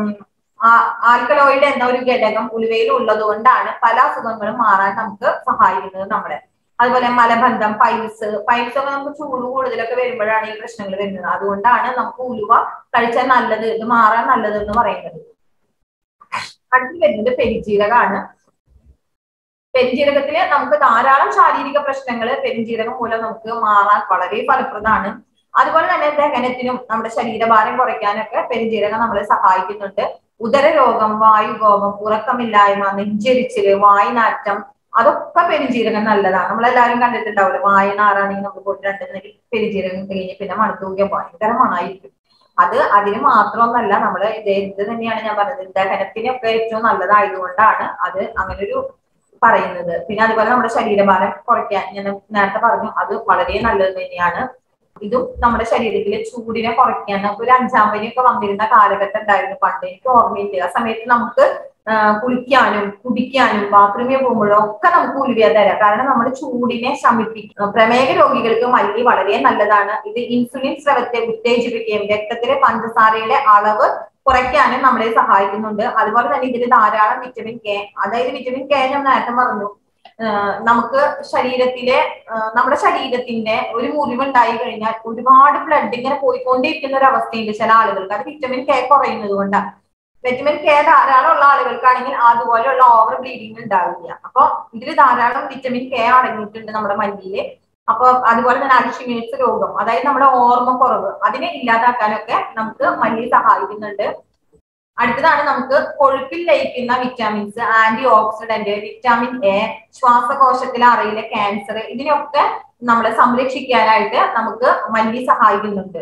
ആൽക്കലോയിഡ് എന്ന ഒരു ഘടകം ഉലുവയിൽ ഉള്ളത് കൊണ്ടാണ് പല അസുഖങ്ങളും മാറാൻ നമുക്ക് സഹായിക്കുന്നത് നമ്മളെ അതുപോലെ മലബന്ധം പൈൽസ് പൈൽസ് ഒക്കെ നമുക്ക് ചൂട് കൂടുതലൊക്കെ വരുമ്പോഴാണ് ഈ പ്രശ്നങ്ങൾ വരുന്നത് അതുകൊണ്ടാണ് നമുക്ക് ഉലുവ കഴിച്ചാൽ നല്ലത് ഇത് മാറാൻ നല്ലത് എന്ന് പറയുന്നത് അടുത്ത് വരുന്നത് പെരിജീരകമാണ് പെരിഞ്ജീരകത്തില് നമുക്ക് ധാരാളം ശാരീരിക പ്രശ്നങ്ങൾ പെരിഞ്ജീരകം മൂലം നമുക്ക് മാറാൻ വളരെ ഫലപ്രദമാണ് അതുപോലെ തന്നെ ദഹനത്തിനും നമ്മുടെ ശരീരഭാരം കുറയ്ക്കാനൊക്കെ പെരിഞ്ജീരകം നമ്മളെ സഹായിക്കുന്നുണ്ട് ഉദരരോഗം വായുകോപം ഉറക്കമില്ലായ്മ നെഞ്ചരിച്ചില് വായുനാറ്റം അതൊക്കെ പെരിഞ്ജീരകം നല്ലതാണ് നമ്മളെല്ലാവരും കണ്ടിട്ടുണ്ടാവില്ല വായ നാറാണെങ്കിൽ നമുക്ക് പോയിട്ട് രണ്ടുനെങ്കിൽ പെരിഞ്ജീരകം കഴിഞ്ഞ് പിന്നെ മണത്തൂക്കിയ ഭയങ്കര മണമായിരിക്കും അത് അതിന് മാത്രമൊന്നല്ല നമ്മള് ഇത് ഇത് തന്നെയാണ് ഞാൻ പറഞ്ഞത് ദഹനത്തിനൊക്കെ ഏറ്റവും നല്ലതായതുകൊണ്ടാണ് അത് അങ്ങനെ ഒരു പറയുന്നത് പിന്നെ അതുപോലെ നമ്മുടെ ശരീരഭാരം കുറയ്ക്കാൻ ഞാൻ നേരത്തെ പറഞ്ഞു അത് വളരെ നല്ലത് തന്നെയാണ് ഇതും നമ്മുടെ ശരീരത്തിലെ ചൂടിനെ കുറയ്ക്കാൻ നമുക്ക് ഒരു അഞ്ചാം പനിയൊക്കെ വന്നിരുന്ന കാലഘട്ടം ഉണ്ടായിരുന്നു പണ്ട് എനിക്ക് ഓർമ്മയില്ല ആ സമയത്ത് നമുക്ക് കുളിക്കാനും കുടിക്കാനും ബാത്റൂമിൽ പോകുമ്പോഴും ഒക്കെ നമുക്ക് ഉലുവ തരാം കാരണം നമ്മുടെ ചൂടിനെ ശമിപ്പിക്കും പ്രമേഹ രോഗികൾക്ക് മല്ലി വളരെ നല്ലതാണ് ഇത് ഇൻസുലിൻ സ്രവത്തെ ഉത്തേജിപ്പിക്കുകയും രക്തത്തിലെ പഞ്ചസാരയുടെ അളവ് കുറയ്ക്കാനും നമ്മളെ സഹായിക്കുന്നുണ്ട് അതുപോലെ തന്നെ ഇതിൽ ധാരാളം വിറ്റമിൻ കെ അതായത് വിറ്റമിൻ കെ ഞാൻ നേരത്തെ പറഞ്ഞു നമുക്ക് ശരീരത്തിലെ നമ്മുടെ ശരീരത്തിന്റെ ഒരു മുറിവുണ്ടായി കഴിഞ്ഞാൽ ഒരുപാട് ബ്ലഡ് ഇങ്ങനെ പോയിക്കൊണ്ടിരിക്കുന്ന ഒരു അവസ്ഥയുണ്ട് ചില ആളുകൾക്ക് അത് വിറ്റമിൻ കെ കുറയുന്നത് കൊണ്ടാണ് വിറ്റമിൻ കെ ധാരാളം ഉള്ള ആളുകൾക്കാണെങ്കിൽ അതുപോലെയുള്ള ഓവർ ബ്ലീഡിങ് ഉണ്ടാവില്ല അപ്പൊ ഇതിൽ ധാരാളം വിറ്റമിൻ കെ അടങ്ങിയിട്ടുണ്ട് നമ്മുടെ മല്ലിയില് അപ്പൊ അതുപോലെ തന്നെ അൽഷിമേഴ്സ് രോഗം അതായത് നമ്മുടെ ഓർമ്മ കുറവ് അതിനെ ഇല്ലാതാക്കാനൊക്കെ നമുക്ക് മല്ലി സഹായിക്കുന്നുണ്ട് അടുത്തതാണ് നമുക്ക് കൊഴുപ്പിൽ ലയിക്കുന്ന vitamins anti oxidant vitamin A ശ്വാസകോശത്തിലെ അറയിലെ ക്യാൻസർ ഇതിനൊക്കെ നമ്മളെ സംരക്ഷിക്കാനായിട്ട് നമുക്ക് മല്ലി സഹായിക്കുന്നുണ്ട്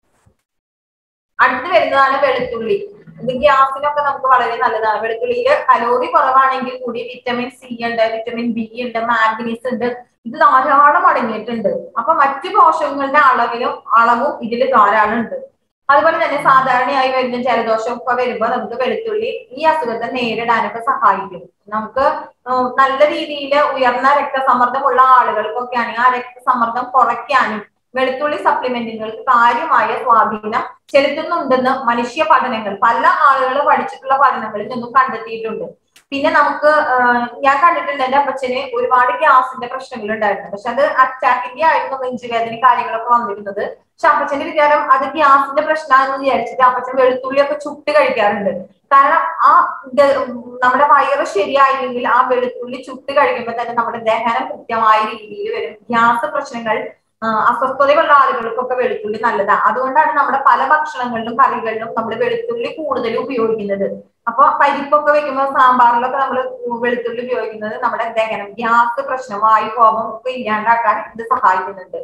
അടുത്ത് വരുന്നതാണ് വെളുത്തുള്ളി ഇത് ഗ്യാസിനൊക്കെ നമുക്ക് വളരെ നല്ലതാണ് വെളുത്തുള്ളിയിൽ കലോറി കുറവാണെങ്കിൽ കൂടി വിറ്റമിൻ സി ഉണ്ട് വിറ്റമിൻ ബി ഉണ്ട് മാഗ്നീസ് ഉണ്ട് ഇത് ധാരാളം അടങ്ങിയിട്ടുണ്ട് അപ്പൊ മറ്റു പോഷകങ്ങളുടെ അളവിലും അളവും ഇതിൽ ധാരാളം ഉണ്ട് അതുപോലെ തന്നെ സാധാരണയായി വരുന്ന ജലദോഷം ഒക്കെ വരുമ്പോൾ നമുക്ക് വെളുത്തുള്ളി ഈ അസുഖത്തെ നേരിടാനൊക്കെ സഹായിക്കും നമുക്ക് നല്ല രീതിയിൽ ഉയർന്ന രക്തസമ്മർദ്ദമുള്ള ആളുകൾക്കൊക്കെ ആണെങ്കിൽ ആ രക്തസമ്മർദ്ദം കുറയ്ക്കാനും വെളുത്തുള്ളി സപ്ലിമെന്റുകൾക്ക് കാര്യമായ സ്വാധീനം ചെലുത്തുന്നുണ്ടെന്ന് മനുഷ്യ പഠനങ്ങൾ പല ആളുകൾ പഠിച്ചിട്ടുള്ള പഠനങ്ങളിൽ നിന്നും കണ്ടെത്തിയിട്ടുണ്ട് പിന്നെ നമുക്ക് ഞാൻ കണ്ടിട്ടുണ്ട് എന്റെ അപ്പച്ചന് ഒരുപാട് ഗ്യാസിന്റെ പ്രശ്നങ്ങൾ ഉണ്ടായിരുന്നു പക്ഷെ അത് അറ്റാക്കിന്റെ ആയിരുന്നു നെഞ്ചുവേദന കാര്യങ്ങളൊക്കെ വന്നിരുന്നത് പക്ഷെ അപ്പച്ചന്റെ വിചാരം അത് ഗ്യാസിന്റെ പ്രശ്നമാണെന്ന് വിചാരിച്ചിട്ട് അപ്പച്ചൻ വെളുത്തുള്ളിയൊക്കെ ചുട്ട് കഴിക്കാറുണ്ട് കാരണം ആ നമ്മുടെ വയറ് ശരിയായില്ലെങ്കിൽ ആ വെളുത്തുള്ളി ചുട്ട് കഴിക്കുമ്പോൾ തന്നെ നമ്മുടെ ദഹനം കൃത്യമായ രീതിയിൽ വരും ഗ്യാസ് പ്രശ്നങ്ങൾ അസ്വസ്ഥതയുള്ള ആളുകൾക്കൊക്കെ വെളുത്തുള്ളി നല്ലതാണ് അതുകൊണ്ടാണ് നമ്മുടെ പല ഭക്ഷണങ്ങളിലും കറികളിലും നമ്മൾ വെളുത്തുള്ളി കൂടുതൽ ഉപയോഗിക്കുന്നത് അപ്പൊ പരിപ്പൊക്കെ വെക്കുമ്പോൾ സാമ്പാറിലൊക്കെ നമ്മൾ വെളുത്തുള്ളി ഉപയോഗിക്കുന്നത് നമ്മുടെ ദഹനം ഗ്യാസ് പ്രശ്നം വായു കോപം ഒക്കെ ഇല്ലാണ്ടാക്കാൻ ഇത് സഹായിക്കുന്നുണ്ട്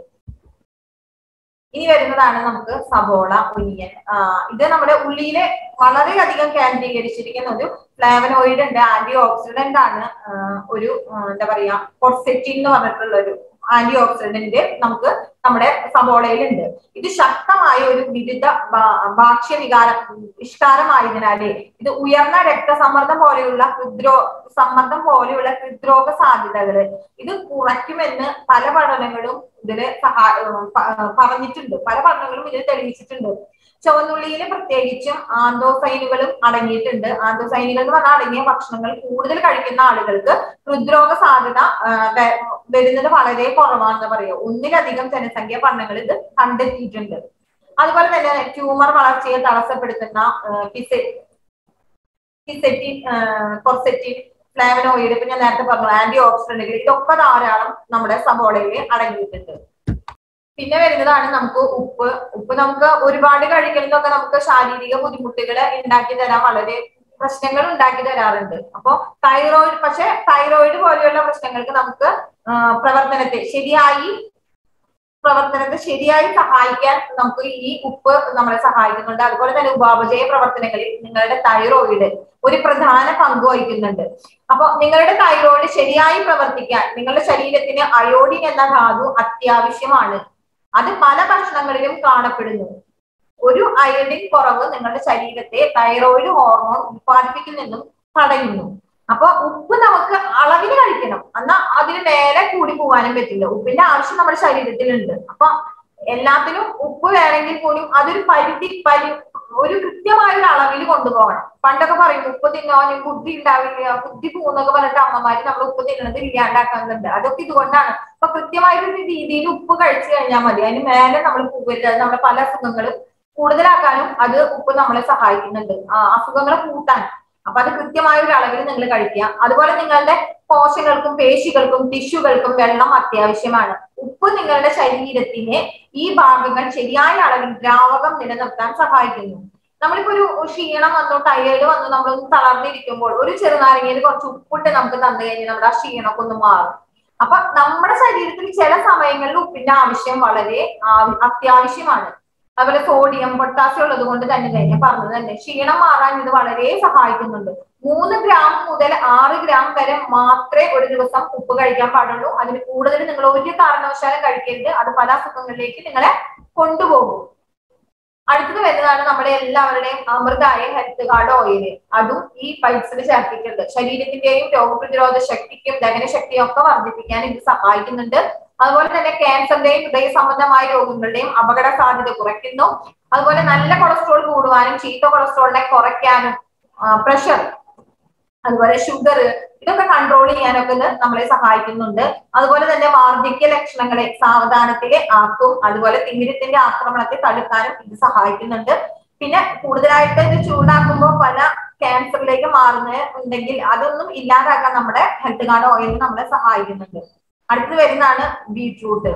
ഇനി വരുന്നതാണ് നമുക്ക് സബോള ഒനിയൻ ഇത് നമ്മുടെ ഉള്ളിയില് വളരെയധികം കേന്ദ്രീകരിച്ചിരിക്കുന്ന ഒരു ഫ്ലേവനോയിഡ് ഉണ്ട് ആന്റി ഓക്സിഡന്റ് ആണ് ഒരു എന്താ പറയാ കൊർസെറ്റിൻ എന്ന് പറഞ്ഞിട്ടുള്ള ഒരു ആന്റി ഓക്സിഡന്റ് നമുക്ക് നമ്മുടെ സബോളയിലുണ്ട് ഇത് ശക്തമായ ഒരു വിരുദ്ധ ഭക്ഷ്യവികാരം വിഷ്കാരമായതിനാല് ഇത് ഉയർന്ന രക്തസമ്മർദ്ദം പോലെയുള്ള ഹൃദ്രോ സമ്മർദ്ദം പോലെയുള്ള ഹൃദ്രോഗ സാധ്യതകള് ഇത് കുറയ്ക്കുമെന്ന് പല പഠനങ്ങളും ഇതില് സഹാ പറഞ്ഞിട്ടുണ്ട് പല പഠനങ്ങളും ഇതിൽ തെളിയിച്ചിട്ടുണ്ട് ചുവന്നുള്ളിയിൽ പ്രത്യേകിച്ചും ആന്തോസൈനുകളും അടങ്ങിയിട്ടുണ്ട് ആന്തോസൈനുകൾ എന്ന് പറഞ്ഞാൽ അടങ്ങിയ ഭക്ഷണങ്ങൾ കൂടുതൽ കഴിക്കുന്ന ആളുകൾക്ക് ഹൃദ്രോഗ സാധ്യത വരുന്നത് വളരെ കുറവാണെന്ന് പറയുക ഒന്നിലധികം ജനസംഖ്യ പഠനങ്ങൾ ഇത് കണ്ടെത്തിയിട്ടുണ്ട് അതുപോലെ തന്നെ ട്യൂമർ വളർച്ചയെ തടസ്സപ്പെടുത്തുന്ന ഫിസെറ്റിൻ കൊർസെറ്റിൻ ഫ്ലാവനോയിഡ് ഇപ്പൊ ഞാൻ നേരത്തെ പറഞ്ഞു ആന്റി ഓക്സിഡന്റുകൾ ഇതൊക്കെ ധാരാളം നമ്മുടെ സബോളയിൽ അടങ്ങിയിട്ടുണ്ട് പിന്നെ വരുന്നതാണ് നമുക്ക് ഉപ്പ് ഉപ്പ് നമുക്ക് ഒരുപാട് കഴിക്കുന്നതൊക്കെ നമുക്ക് ശാരീരിക ബുദ്ധിമുട്ടുകൾ ഉണ്ടാക്കി തരാൻ വളരെ പ്രശ്നങ്ങൾ ഉണ്ടാക്കി തരാറുണ്ട് അപ്പൊ തൈറോയിഡ് പക്ഷെ തൈറോയിഡ് പോലെയുള്ള പ്രശ്നങ്ങൾക്ക് നമുക്ക് പ്രവർത്തനത്തെ ശരിയായി പ്രവർത്തനത്തെ ശരിയായി സഹായിക്കാൻ നമുക്ക് ഈ ഉപ്പ് നമ്മളെ സഹായിക്കുന്നുണ്ട് അതുപോലെ തന്നെ ഉപാപചയ പ്രവർത്തനങ്ങളിൽ നിങ്ങളുടെ തൈറോയിഡ് ഒരു പ്രധാന പങ്ക് വഹിക്കുന്നുണ്ട് അപ്പൊ നിങ്ങളുടെ തൈറോയിഡ് ശരിയായി പ്രവർത്തിക്കാൻ നിങ്ങളുടെ ശരീരത്തിന് അയോഡിൻ എന്ന ധാതു അത്യാവശ്യമാണ് അത് പല ഭക്ഷണങ്ങളിലും കാണപ്പെടുന്നു ഒരു അയോഡിൻ കുറവ് നിങ്ങളുടെ ശരീരത്തെ തൈറോയിഡ് ഹോർമോൺ ഉത്പാദിപ്പിക്കുന്നെന്നും തടയുന്നു അപ്പൊ ഉപ്പ് നമുക്ക് അളവിന് കഴിക്കണം എന്നാൽ അതിന് മേലെ കൂടി പോകാനും പറ്റില്ല ഉപ്പിന്റെ ആവശ്യം നമ്മുടെ ശരീരത്തിലുണ്ട് അപ്പൊ എല്ലാത്തിനും ഉപ്പ് വേണമെങ്കിൽ പോലും അതൊരു പരിധി പരി ഒരു കൃത്യമായ ഒരു അളവിൽ കൊണ്ടുപോകണം പണ്ടൊക്കെ പറയും ഉപ്പ് തിന്നാനും ബുദ്ധി ഉണ്ടാവില്ല ബുദ്ധി പോകുന്നൊക്കെ പറഞ്ഞിട്ട് അമ്മമാര് നമ്മൾ ഉപ്പ് തിന്നുന്നത് ഇല്ലാണ്ടാക്കുന്നുണ്ട് അതൊക്കെ ഇതുകൊണ്ടാണ് അപ്പൊ കൃത്യമായ ഒരു രീതിയിൽ ഉപ്പ് കഴിച്ചു കഴിഞ്ഞാൽ മതി അതിന് മേലെ നമ്മൾ പോകരുത് അത് നമ്മുടെ പല അസുഖങ്ങളും കൂടുതലാക്കാനും അത് ഉപ്പ് നമ്മളെ സഹായിക്കുന്നുണ്ട് അസുഖങ്ങളെ കൂട്ടാൻ അപ്പൊ അത് കൃത്യമായ ഒരു അളവിൽ നിങ്ങൾ കഴിക്കുക അതുപോലെ നിങ്ങളുടെ കോശങ്ങൾക്കും പേശികൾക്കും ടിഷ്യൂകൾക്കും വെള്ളം അത്യാവശ്യമാണ് ഉപ്പ് നിങ്ങളുടെ ശരീരത്തിന് ഈ ഭാഗങ്ങൾ ശരിയായ അളവിൽ ദ്രാവകം നിലനിർത്താൻ സഹായിക്കുന്നു നമ്മളിപ്പോ ഒരു ക്ഷീണം വന്നു ടയേർഡ് വന്നു നമ്മളൊന്ന് തളർന്നിരിക്കുമ്പോൾ ഒരു ചെറുനാരങ്ങയിൽ കുറച്ച് ഉപ്പിട്ട് നമുക്ക് തന്നു കഴിഞ്ഞാൽ നമ്മുടെ ആ ക്ഷീണമൊക്കെ ഒന്ന് മാറും അപ്പൊ നമ്മുടെ ശരീരത്തിൽ ചില സമയങ്ങളിൽ ഉപ്പിന്റെ ആവശ്യം വളരെ അത്യാവശ്യമാണ് അതുപോലെ സോഡിയം പൊട്ടാസ്യം ഉള്ളത് കൊണ്ട് തന്നെ തന്നെ പറഞ്ഞത് തന്നെ ക്ഷീണം മാറാൻ ഇത് വളരെ സഹായിക്കുന്നുണ്ട് മൂന്ന് ഗ്രാം മുതൽ ആറ് ഗ്രാം വരെ മാത്രമേ ഒരു ദിവസം ഉപ്പ് കഴിക്കാൻ പാടുള്ളൂ അതിന് കൂടുതൽ നിങ്ങൾ ഒരു കാരണവശാലും കഴിക്കരുത് അത് പല അസുഖങ്ങളിലേക്ക് നിങ്ങളെ കൊണ്ടുപോകും അടുത്തത് വരുന്നതാണ് നമ്മുടെ എല്ലാവരുടെയും അമൃതായ ഹെൽത്ത് കാർഡ് ഓയില് അതും ഈ പൈപ്സിൽ ചേർത്തിട്ടുണ്ട് ശരീരത്തിന്റെയും രോഗപ്രതിരോധ ശക്തിക്കും ദഹനശക്തിയും ഒക്കെ വർദ്ധിപ്പിക്കാൻ ഇത് സഹായിക്കുന്നുണ്ട് അതുപോലെ തന്നെ ക്യാൻസറിന്റെയും ഹൃദയ സംബന്ധമായ രോഗങ്ങളുടെയും അപകട സാധ്യത കുറയ്ക്കുന്നു അതുപോലെ നല്ല കൊളസ്ട്രോൾ കൂടുവാനും ചീത്ത കൊളസ്ട്രോളിനെ കുറയ്ക്കാനും പ്രഷർ അതുപോലെ ഷുഗർ ഇതൊക്കെ കൺട്രോൾ ചെയ്യാനൊക്കെ ഇത് നമ്മളെ സഹായിക്കുന്നുണ്ട് അതുപോലെ തന്നെ വാർദ്ധക്യ ലക്ഷണങ്ങളെ സാവധാനത്തിലെ ആക്കും അതുപോലെ തിമിരത്തിന്റെ ആക്രമണത്തെ തടുക്കാനും ഇത് സഹായിക്കുന്നുണ്ട് പിന്നെ കൂടുതലായിട്ട് ഇത് ചൂടാക്കുമ്പോൾ പല ക്യാൻസറിലേക്ക് മാറുന്ന ഉണ്ടെങ്കിൽ അതൊന്നും ഇല്ലാതാക്കാൻ നമ്മുടെ ഹെൽത്ത് കാർഡ് ഓയിൽ നമ്മളെ സഹായിക്കുന്നുണ്ട് അടുത്ത് വരുന്നതാണ് ബീട്രൂട്ട്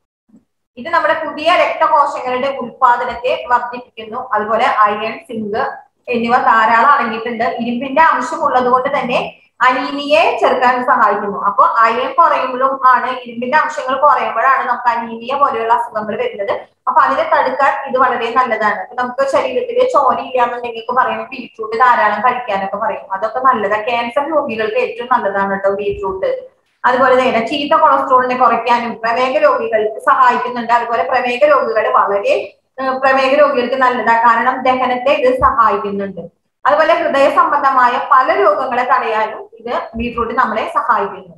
ഇത് നമ്മുടെ പുതിയ രക്തകോശങ്ങളുടെ ഉത്പാദനത്തെ വർദ്ധിപ്പിക്കുന്നു അതുപോലെ അയൺ സിങ്ക് എന്നിവ ധാരാളം അടങ്ങിയിട്ടുണ്ട് ഇരുമ്പിന്റെ അംശം ഉള്ളത് കൊണ്ട് തന്നെ അനീമിയെ ചെറുക്കാൻ സഹായിക്കുന്നു അപ്പൊ അയൺ കുറയുമ്പോഴും ആണ് ഇരുമ്പിന്റെ അംശങ്ങൾ കുറയുമ്പോഴാണ് നമുക്ക് അനീമിയ പോലെയുള്ള അസുഖങ്ങൾ വരുന്നത് അപ്പൊ അതിനെ തടുക്കാൻ ഇത് വളരെ നല്ലതാണ് നമുക്ക് ശരീരത്തിൽ ചോര ഇല്ലാന്നുണ്ടെങ്കിൽ പറയുമ്പോൾ ബീട്രൂട്ട് ധാരാളം കഴിക്കാനൊക്കെ പറയും അതൊക്കെ നല്ലതാണ് ക്യാൻസർ രോഗികൾക്ക് ഏറ്റവും നല്ലതാണ് കേട്ടോ ബീട്രൂട്ട് അതുപോലെ തന്നെ ചീത്ത കൊളസ്ട്രോളിനെ കുറയ്ക്കാനും പ്രമേഹ രോഗികൾക്ക് സഹായിക്കുന്നുണ്ട് അതുപോലെ പ്രമേഹ രോഗികൾ വളരെ പ്രമേഹ രോഗികൾക്ക് നല്ലതാണ് കാരണം ദഹനത്തെ ഇത് സഹായിക്കുന്നുണ്ട് അതുപോലെ ഹൃദയ സംബന്ധമായ പല രോഗങ്ങളെ തടയാനും ഇത് ബീട്രൂട്ട് നമ്മളെ സഹായിക്കുന്നു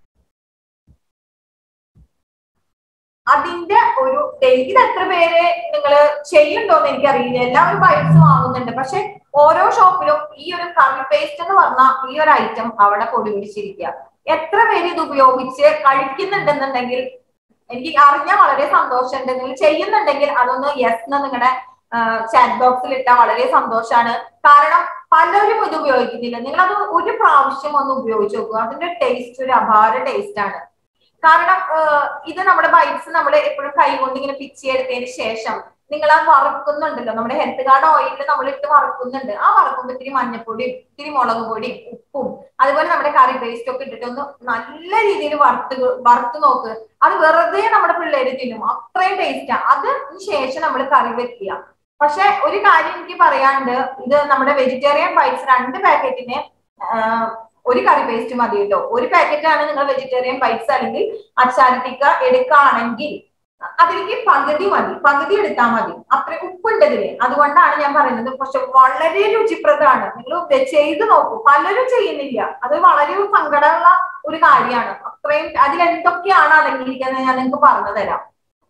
അതിന്റെ ഒരു ഇത് എത്ര പേര് നിങ്ങൾ ചെയ്യുന്നുണ്ടോന്ന് എനിക്കറിയില്ല എല്ലാവരും പൈസ വാങ്ങുന്നുണ്ട് പക്ഷെ ഓരോ ഷോപ്പിലും ഈ ഒരു കറി പേസ്റ്റ് എന്ന് പറഞ്ഞ ഈ ഒരു ഐറ്റം അവിടെ കൊടി പിടിച്ചിരിക്കുക എത്ര പേര് ഇത് ഉപയോഗിച്ച് കഴിക്കുന്നുണ്ടെന്നുണ്ടെങ്കിൽ എനിക്ക് അറിഞ്ഞാൽ വളരെ സന്തോഷമുണ്ട് നിങ്ങൾ ചെയ്യുന്നുണ്ടെങ്കിൽ അതൊന്ന് യെസ് എന്ന് നിങ്ങളുടെ ചാറ്റ് ബോക്സിൽ ഇട്ടാൽ വളരെ സന്തോഷമാണ് കാരണം പലരും ഇത് ഉപയോഗിക്കുന്നില്ല നിങ്ങൾ അത് ഒരു പ്രാവശ്യം ഒന്ന് ഉപയോഗിച്ച് നോക്കുക അതിന്റെ ടേസ്റ്റ് ഒരു അപാര ടേസ്റ്റ് ആണ് കാരണം ഇത് നമ്മുടെ ബൈറ്റ്സ് നമ്മൾ എപ്പോഴും കൈ കൊണ്ട് ഇങ്ങനെ പിച്ചിയെടുത്തതിന് ശേഷം നിങ്ങൾ ആ വറക്കുന്നുണ്ടല്ലോ നമ്മുടെ ഹെൽത്ത് കാർഡ് ഓയിലിൽ നമ്മൾ ഇട്ട് വറക്കുന്നുണ്ട് ആ വറക്കുമ്പോൾ ഇത്തിരി മഞ്ഞപ്പൊടിയും ഇത്തിരി മുളക് പൊടിയും ഉപ്പും അതുപോലെ നമ്മുടെ കറി പേസ്റ്റ് ഒക്കെ ഇട്ടിട്ട് ഒന്ന് നല്ല രീതിയിൽ വറുത്ത് വറുത്ത് നോക്ക് അത് വെറുതെ നമ്മുടെ പിള്ളേര് തിന്നും അത്രയും ടേസ്റ്റാ അതിന് ശേഷം നമ്മൾ കറി വെക്കുക പക്ഷെ ഒരു കാര്യം എനിക്ക് പറയാണ്ട് ഇത് നമ്മുടെ വെജിറ്റേറിയൻ ബൈറ്റ്സ് രണ്ട് പാക്കറ്റിന് ഒരു കറി പേസ്റ്റ് മതി കേട്ടോ ഒരു പാക്കറ്റാണ് നിങ്ങൾ വെജിറ്റേറിയൻ ബൈറ്റ്സ് അല്ലെങ്കിൽ അച്ചാരത്തിക്ക എടുക്കുകയാണെങ്കിൽ അതിലേക്ക് പകുതി മതി പകുതി എടുത്താൽ മതി അത്ര ഉപ്പുണ്ടതില് അതുകൊണ്ടാണ് ഞാൻ പറയുന്നത് പക്ഷെ വളരെ രുചിപ്രദമാണ് നിങ്ങൾ ചെയ്ത് നോക്കൂ പലരും ചെയ്യുന്നില്ല അത് വളരെ സങ്കടമുള്ള ഒരു കാര്യമാണ് അത്രയും അതിൽ എന്തൊക്കെയാണ് അടങ്ങിയിരിക്കുന്നത് ഞാൻ നിങ്ങൾക്ക് പറഞ്ഞു തരാം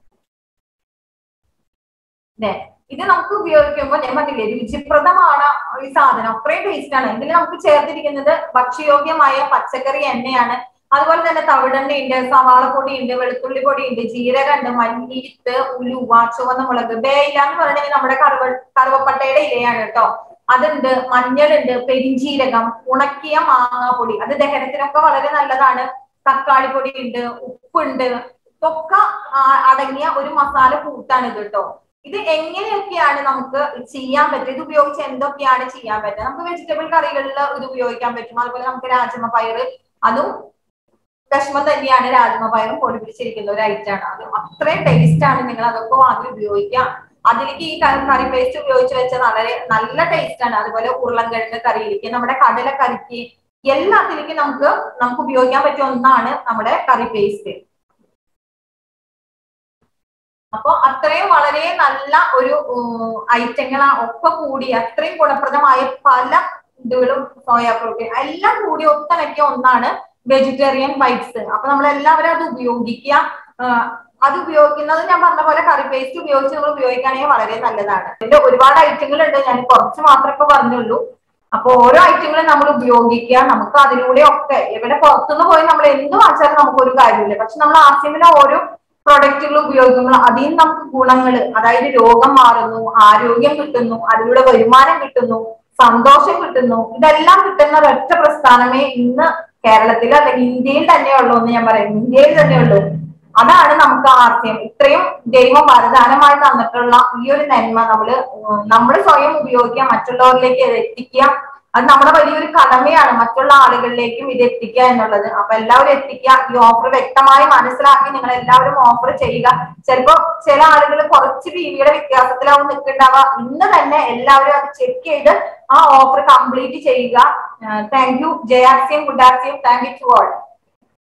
ഇത് നമുക്ക് ഉപയോഗിക്കുമ്പോൾ ഞാൻ പറഞ്ഞില്ലേ രുചിപ്രദമാണ് ഈ സാധനം അത്രയും ടേസ്റ്റ് ആണ് ഇതിൽ നമുക്ക് ചേർത്തിരിക്കുന്നത് ഭക്ഷ്യയോഗ്യമായ പച്ചക്കറി എണ്ണയാണ് അതുപോലെ തന്നെ തവിടെണ്ണയുണ്ട് സവാള പൊടിയുണ്ട് വെളുത്തുള്ളി പൊടിയുണ്ട് ജീരകമുണ്ട് മല്ലിത്ത് ഉലുവ ചുവന്ന മുളക് ബേയില എന്ന് പറഞ്ഞാൽ നമ്മുടെ കറുവ കറുവപ്പട്ടയുടെ ഇലയാണ് കേട്ടോ അതുണ്ട് മഞ്ഞളുണ്ട് പെരിഞ്ചീരകം ഉണക്കിയ മാങ്ങാപ്പൊടി അത് ദഹനത്തിനൊക്കെ വളരെ നല്ലതാണ് തക്കാളി പൊടി ഉണ്ട് ഉപ്പുണ്ട് ഇതൊക്കെ അടങ്ങിയ ഒരു മസാല കൂട്ടാണ് ഇത് കേട്ടോ ഇത് എങ്ങനെയൊക്കെയാണ് നമുക്ക് ചെയ്യാൻ പറ്റുക ഇത് ഉപയോഗിച്ച് എന്തൊക്കെയാണ് ചെയ്യാൻ പറ്റുക നമുക്ക് വെജിറ്റബിൾ കറികളിൽ ഇത് ഉപയോഗിക്കാൻ പറ്റും അതുപോലെ നമുക്ക് രാജമ പയറ് അതും വിഷമം തന്നെയാണ് രാജ്മ പയറും പൊടി പിടിച്ചിരിക്കുന്ന ഒരു ഐറ്റം ആണ് അത് അത്രയും ടേസ്റ്റ് ആണ് നിങ്ങൾ അതൊക്കെ വാങ്ങി ഉപയോഗിക്കുക അതിലേക്ക് ഈ കറി പേസ്റ്റ് ഉപയോഗിച്ച് വെച്ച വളരെ നല്ല ടേസ്റ്റ് ആണ് അതുപോലെ ഉരുളൻകിഴങ്ങ് കറിയിലേക്ക് നമ്മുടെ കടല കറിക്ക് എല്ലാത്തിലേക്കും നമുക്ക് നമുക്ക് ഉപയോഗിക്കാൻ പറ്റിയ ഒന്നാണ് നമ്മുടെ കറി പേസ്റ്റ് അപ്പൊ അത്രയും വളരെ നല്ല ഒരു ഐറ്റങ്ങൾ ഒക്കെ കൂടി അത്രയും ഗുണപ്രദമായ പല ഇതുകളും സോയാ പ്രോട്ടീൻ എല്ലാം കൂടി ഒത്തിണക്കിയ ഒന്നാണ് വെജിറ്റേറിയൻ വൈറ്റ്സ് അപ്പൊ നമ്മൾ എല്ലാവരും അത് ഉപയോഗിക്കുക അത് ഉപയോഗിക്കുന്നത് ഞാൻ പറഞ്ഞ പോലെ കറി പേസ്റ്റ് ഉപയോഗിച്ച് നമ്മൾ ഉപയോഗിക്കുകയാണെങ്കിൽ വളരെ നല്ലതാണ് ഇതിന്റെ ഒരുപാട് ഐറ്റങ്ങൾ ഉണ്ട് ഞാൻ കുറച്ച് മാത്രമേ ഇപ്പൊ പറഞ്ഞുള്ളൂ അപ്പൊ ഓരോ ഐറ്റങ്ങളും നമ്മൾ ഉപയോഗിക്കുക നമുക്ക് അതിലൂടെ ഒക്കെ എവിടെ പുറത്തുനിന്ന് പോയി നമ്മൾ എന്ത് വാങ്ങിച്ചാലും നമുക്ക് ഒരു കാര്യമില്ല പക്ഷെ നമ്മൾ ആസിമിലെ ഓരോ പ്രൊഡക്റ്റുകൾ ഉപയോഗിക്കുമ്പോൾ അതിൽ നിന്ന് നമുക്ക് ഗുണങ്ങൾ അതായത് രോഗം മാറുന്നു ആരോഗ്യം കിട്ടുന്നു അതിലൂടെ വരുമാനം കിട്ടുന്നു സന്തോഷം കിട്ടുന്നു ഇതെല്ലാം കിട്ടുന്ന ഒരൊറ്റ പ്രസ്ഥാനമേ ഇന്ന് കേരളത്തിൽ അല്ലെങ്കിൽ ഇന്ത്യയിൽ തന്നെയുള്ളൂ എന്ന് ഞാൻ പറയും ഇന്ത്യയിൽ തന്നെയുള്ളൂ അതാണ് നമുക്ക് ആശയം ഇത്രയും ദൈവം വരദാനമായി തന്നിട്ടുള്ള ഈ ഒരു നന്മ നമ്മള് നമ്മൾ സ്വയം ഉപയോഗിക്കുക മറ്റുള്ളവരിലേക്ക് ഇത് എത്തിക്കുക അത് നമ്മുടെ വലിയൊരു കടമയാണ് മറ്റുള്ള ആളുകളിലേക്കും ഇത് എത്തിക്കുക എന്നുള്ളത് അപ്പൊ എല്ലാവരും എത്തിക്കുക ഈ ഓഫർ വ്യക്തമായി മനസ്സിലാക്കി നിങ്ങൾ എല്ലാവരും ഓഫർ ചെയ്യുക ചിലപ്പോ ചില ആളുകൾ കുറച്ച് ബീവിയുടെ വ്യത്യാസത്തിലാവും നിൽക്കുന്നുണ്ടാവുക ഇന്ന് തന്നെ എല്ലാവരും അത് ചെക്ക് ചെയ്ത് ആ ഓഫർ കംപ്ലീറ്റ് ചെയ്യുക താങ്ക് യു ജയാസിയും ഗുഡാസിയും താങ്ക് യു ടു ഓൾ